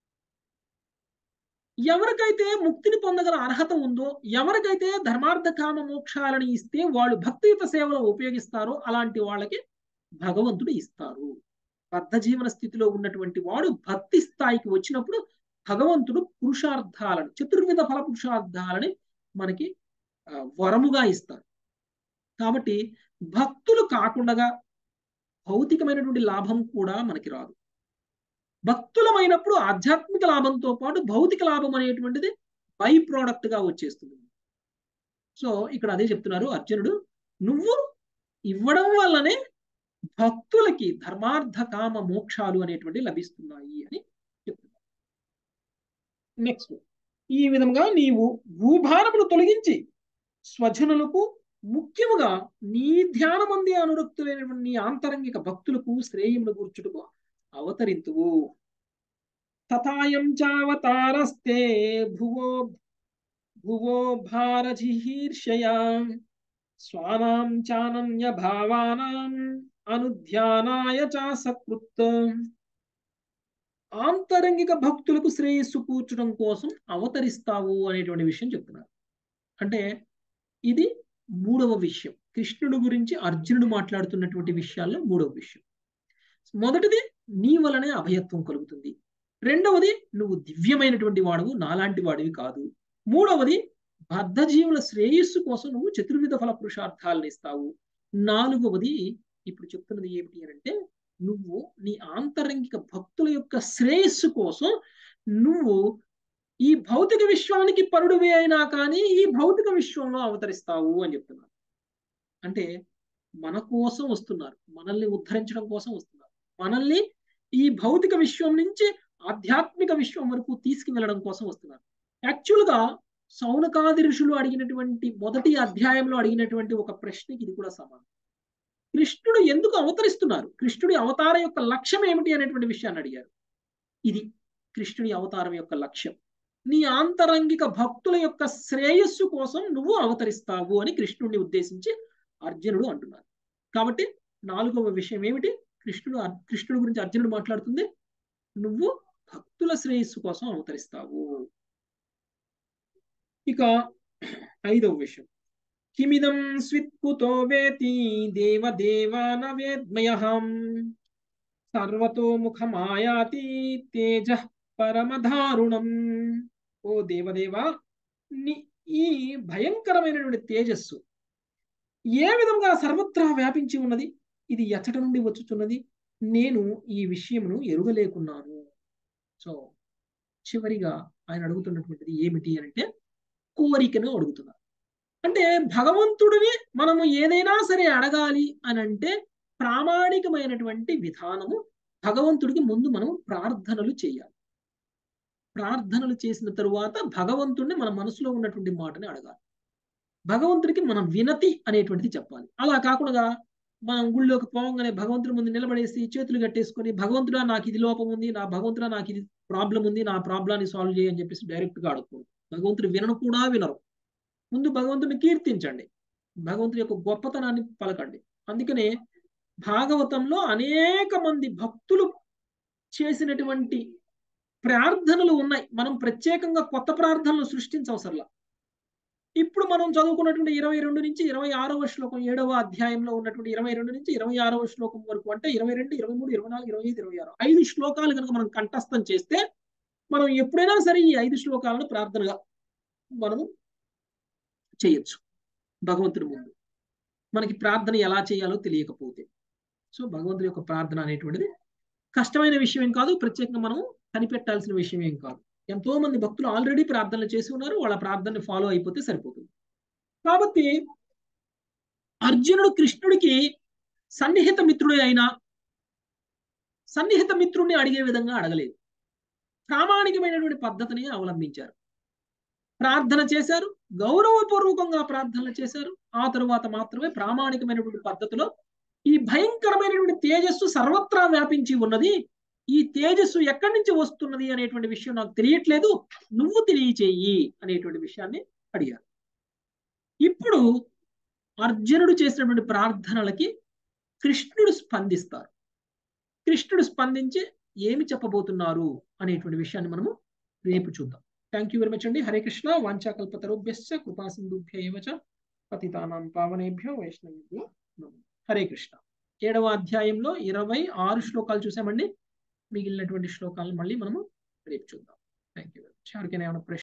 ఎవరికైతే ముక్తిని పొందగల అర్హత ఉందో ఎవరికైతే ధర్మార్థ కామ మోక్షాలని ఇస్తే వాళ్ళు భక్తియుత సేవలో ఉపయోగిస్తారో అలాంటి వాళ్ళకి భగవంతుడు ఇస్తారు బద్ధ జీవన స్థితిలో ఉన్నటువంటి వాడు భక్తి స్థాయికి వచ్చినప్పుడు భగవంతుడు పురుషార్థాలను చతుర్విధ ఫల పురుషార్థాలని మనకి వరముగా ఇస్తారు కాబట్టి భక్తులు కాకుండా భౌతికమైనటువంటి లాభం కూడా మనకి రాదు భక్తులమైనప్పుడు ఆధ్యాత్మిక లాభంతో పాటు భౌతిక లాభం అనేటువంటిది బై ప్రోడక్ట్ గా వచ్చేస్తుంది సో ఇక్కడ అదే చెప్తున్నారు అర్జునుడు నువ్వు ఇవ్వడం వల్లనే భక్తులకి ధర్మార్థ కామ మోక్షాలు అనేటువంటి లభిస్తున్నాయి అని చెప్తున్నారు నెక్స్ట్ ఈ విధంగా నీవు భూభారమును తొలగించి స్వజనులకు ముఖ్యముగా నీ ధ్యానమంది అనురక్తులైనటువంటి నీ ఆంతరంగిక భక్తులకు శ్రేయమును కూర్చుటకు అవతరింతువు తథాయం చావతారస్తే భువో భువో భారజిహీర్షయా స్వానాం చానన్య భావానాం అనుధ్యానాయ చాసకృత్ ఆంతరంగిక భక్తులకు శ్రేయస్సు కూర్చడం కోసం అవతరిస్తావు అనేటువంటి విషయం చెప్తున్నారు అంటే ఇది మూడవ విషయం కృష్ణుడు గురించి అర్జునుడు మాట్లాడుతున్నటువంటి విషయాల్లో మూడవ విషయం మొదటిది నీ వలనే అభయత్వం కలుగుతుంది రెండవది నువ్వు దివ్యమైనటువంటి వాడువు నాలాంటి వాడివి కాదు మూడవది బద్ధజీవుల శ్రేయస్సు కోసం నువ్వు చతుర్విధ ఫల పురుషార్థాలను ఇస్తావు నాలుగవది ఇప్పుడు చెప్తున్నది ఏమిటి అంటే నువ్వు నీ ఆంతరంగిక భక్తుల యొక్క శ్రేయస్సు కోసం నువ్వు ఈ భౌతిక విశ్వానికి పరుడువే అయినా కానీ ఈ భౌతిక విశ్వంలో అవతరిస్తావు అని చెప్తున్నారు అంటే మన కోసం వస్తున్నారు మనల్ని ఉద్ధరించడం కోసం వస్తున్నారు మనల్ని ఈ భౌతిక విశ్వం నుంచి ఆధ్యాత్మిక విశ్వం వరకు తీసుకువెళ్ళడం కోసం వస్తున్నారు యాక్చువల్గా సౌనకాది ఋషులు అడిగినటువంటి మొదటి అధ్యాయంలో అడిగినటువంటి ఒక ప్రశ్నకి ఇది కూడా సమానం కృష్ణుడు ఎందుకు అవతరిస్తున్నారు కృష్ణుడి అవతారం యొక్క లక్ష్యం ఏమిటి అనేటువంటి విషయాన్ని అడిగారు ఇది కృష్ణుడి అవతారం యొక్క లక్ష్యం నీ ఆంతరంగిక భక్తుల యొక్క శ్రేయస్సు కోసం నువ్వు అవతరిస్తావు అని కృష్ణుడిని ఉద్దేశించి అర్జునుడు అంటున్నారు కాబట్టి నాలుగవ విషయం ఏమిటి కృష్ణుడు కృష్ణుడి గురించి అర్జునుడు మాట్లాడుతుంది నువ్వు భక్తుల శ్రేయస్సు కోసం అవతరిస్తావు ఇక ఐదవ విషయం కిమిదం స్విత్కుతో వేతి దేవదేవాన వేద్మయహం సర్వతో ముఖమాయాతి తేజ పరమధారుణం ఓ దేవదేవా నీ ఈ భయంకరమైనటువంటి తేజస్సు ఏ విధంగా సర్వత్రా వ్యాపించి ఉన్నది ఇది ఎచ్చట నుండి వచ్చుచున్నది నేను ఈ విషయమును ఎరుగలేకున్నాను సో చివరిగా ఆయన అడుగుతున్నటువంటిది ఏమిటి అంటే కోరికను అడుగుతున్నారు అంటే భగవంతుడిని మనము ఏదైనా సరే అడగాలి అని అంటే ప్రామాణికమైనటువంటి విధానము భగవంతుడికి ముందు మనం ప్రార్థనలు చేయాలి ప్రార్థనలు చేసిన తరువాత భగవంతుడిని మన మనసులో ఉన్నటువంటి మాటని అడగాలి భగవంతుడికి మనం వినతి అనేటువంటిది చెప్పాలి అలా కాకుండా మనం గుళ్ళోకి పోగానే భగవంతుడి ముందు నిలబడేసి చేతులు కట్టేసుకొని భగవంతుడా నాకు ఇది లోపం ఉంది నా భగవంతుడా నాకు ఇది ప్రాబ్లం ఉంది నా ప్రాబ్లాన్ని సాల్వ్ చేయని చెప్పేసి డైరెక్ట్ గా అడగకూడదు భగవంతుడు వినను కూడా వినరు ముందు భగవంతుడిని కీర్తించండి భగవంతుడి యొక్క గొప్పతనాన్ని పలకండి అందుకనే భాగవతంలో అనేక మంది భక్తులు చేసినటువంటి ప్రార్థనలు ఉన్నాయి మనం ప్రత్యేకంగా కొత్త ప్రార్థనలు సృష్టించవసరంలా ఇప్పుడు మనం చదువుకున్నటువంటి ఇరవై రెండు నుంచి ఇరవై ఆరవ శ్లోకం ఏడవ అధ్యాయంలో ఉన్నటువంటి ఇరవై రెండు నుంచి ఇరవై ఆరవ శ్లోకం వరకు అంటే ఇరవై రెండు ఇరవై మూడు ఇరవై నాలుగు ఇరవై ఐదు ఇరవై ఆరు ఐదు శ్లోకాలు కనుక మనం కంఠస్థం చేస్తే మనం ఎప్పుడైనా సరే ఈ ఐదు శ్లోకాలను ప్రార్థనగా మనము చేయొచ్చు భగవంతుడి ముందు మనకి ప్రార్థన ఎలా చేయాలో తెలియకపోతే సో భగవంతుడి యొక్క ప్రార్థన అనేటువంటిది కష్టమైన విషయం ఏం కాదు ప్రత్యేకంగా మనం కనిపెట్టాల్సిన విషయం ఏం కాదు ఎంతో మంది భక్తులు ఆల్రెడీ ప్రార్థనలు చేసి ఉన్నారు వాళ్ళ ప్రార్థనని ఫాలో అయిపోతే సరిపోతుంది కాబట్టి అర్జునుడు కృష్ణుడికి సన్నిహిత మిత్రుడే అయినా సన్నిహిత మిత్రుడిని అడిగే విధంగా అడగలేదు ప్రామాణికమైనటువంటి పద్ధతిని అవలంబించారు ప్రార్థన చేశారు గౌరవపూర్వకంగా ప్రార్థనలు చేశారు ఆ తరువాత మాత్రమే ప్రామాణికమైనటువంటి పద్ధతిలో ఈ భయంకరమైనటువంటి తేజస్సు సర్వత్రా వ్యాపించి ఉన్నది ఈ తేజస్సు ఎక్కడి నుంచి వస్తున్నది అనేటువంటి విషయం నాకు తెలియట్లేదు నువ్వు తెలియచేయి అనేటువంటి విషయాన్ని అడిగారు ఇప్పుడు అర్జునుడు చేసినటువంటి ప్రార్థనలకి కృష్ణుడు స్పందిస్తారు కృష్ణుడు స్పందించి ఏమి చెప్పబోతున్నారు అనేటువంటి విషయాన్ని మనము రేపు చూద్దాం థ్యాంక్ యూ వెరీ మచ్ అండి హరే కృష్ణ వాంఛాకల్పతరుభ్యశ్చ కృపా సింధుభ్య ఏవచ పతితానాం పావనేభ్యో వైష్ణవేభ్యో నమః హరే కృష్ణ ఏడవ అధ్యాయంలో ఇరవై ఆరు శ్లోకాలు చూసామండి మిగిలినటువంటి శ్లోకాలను మళ్ళీ మనము రేపు చూద్దాం థ్యాంక్ యూ ఎవరికైనా ఏమైనా ప్రశ్న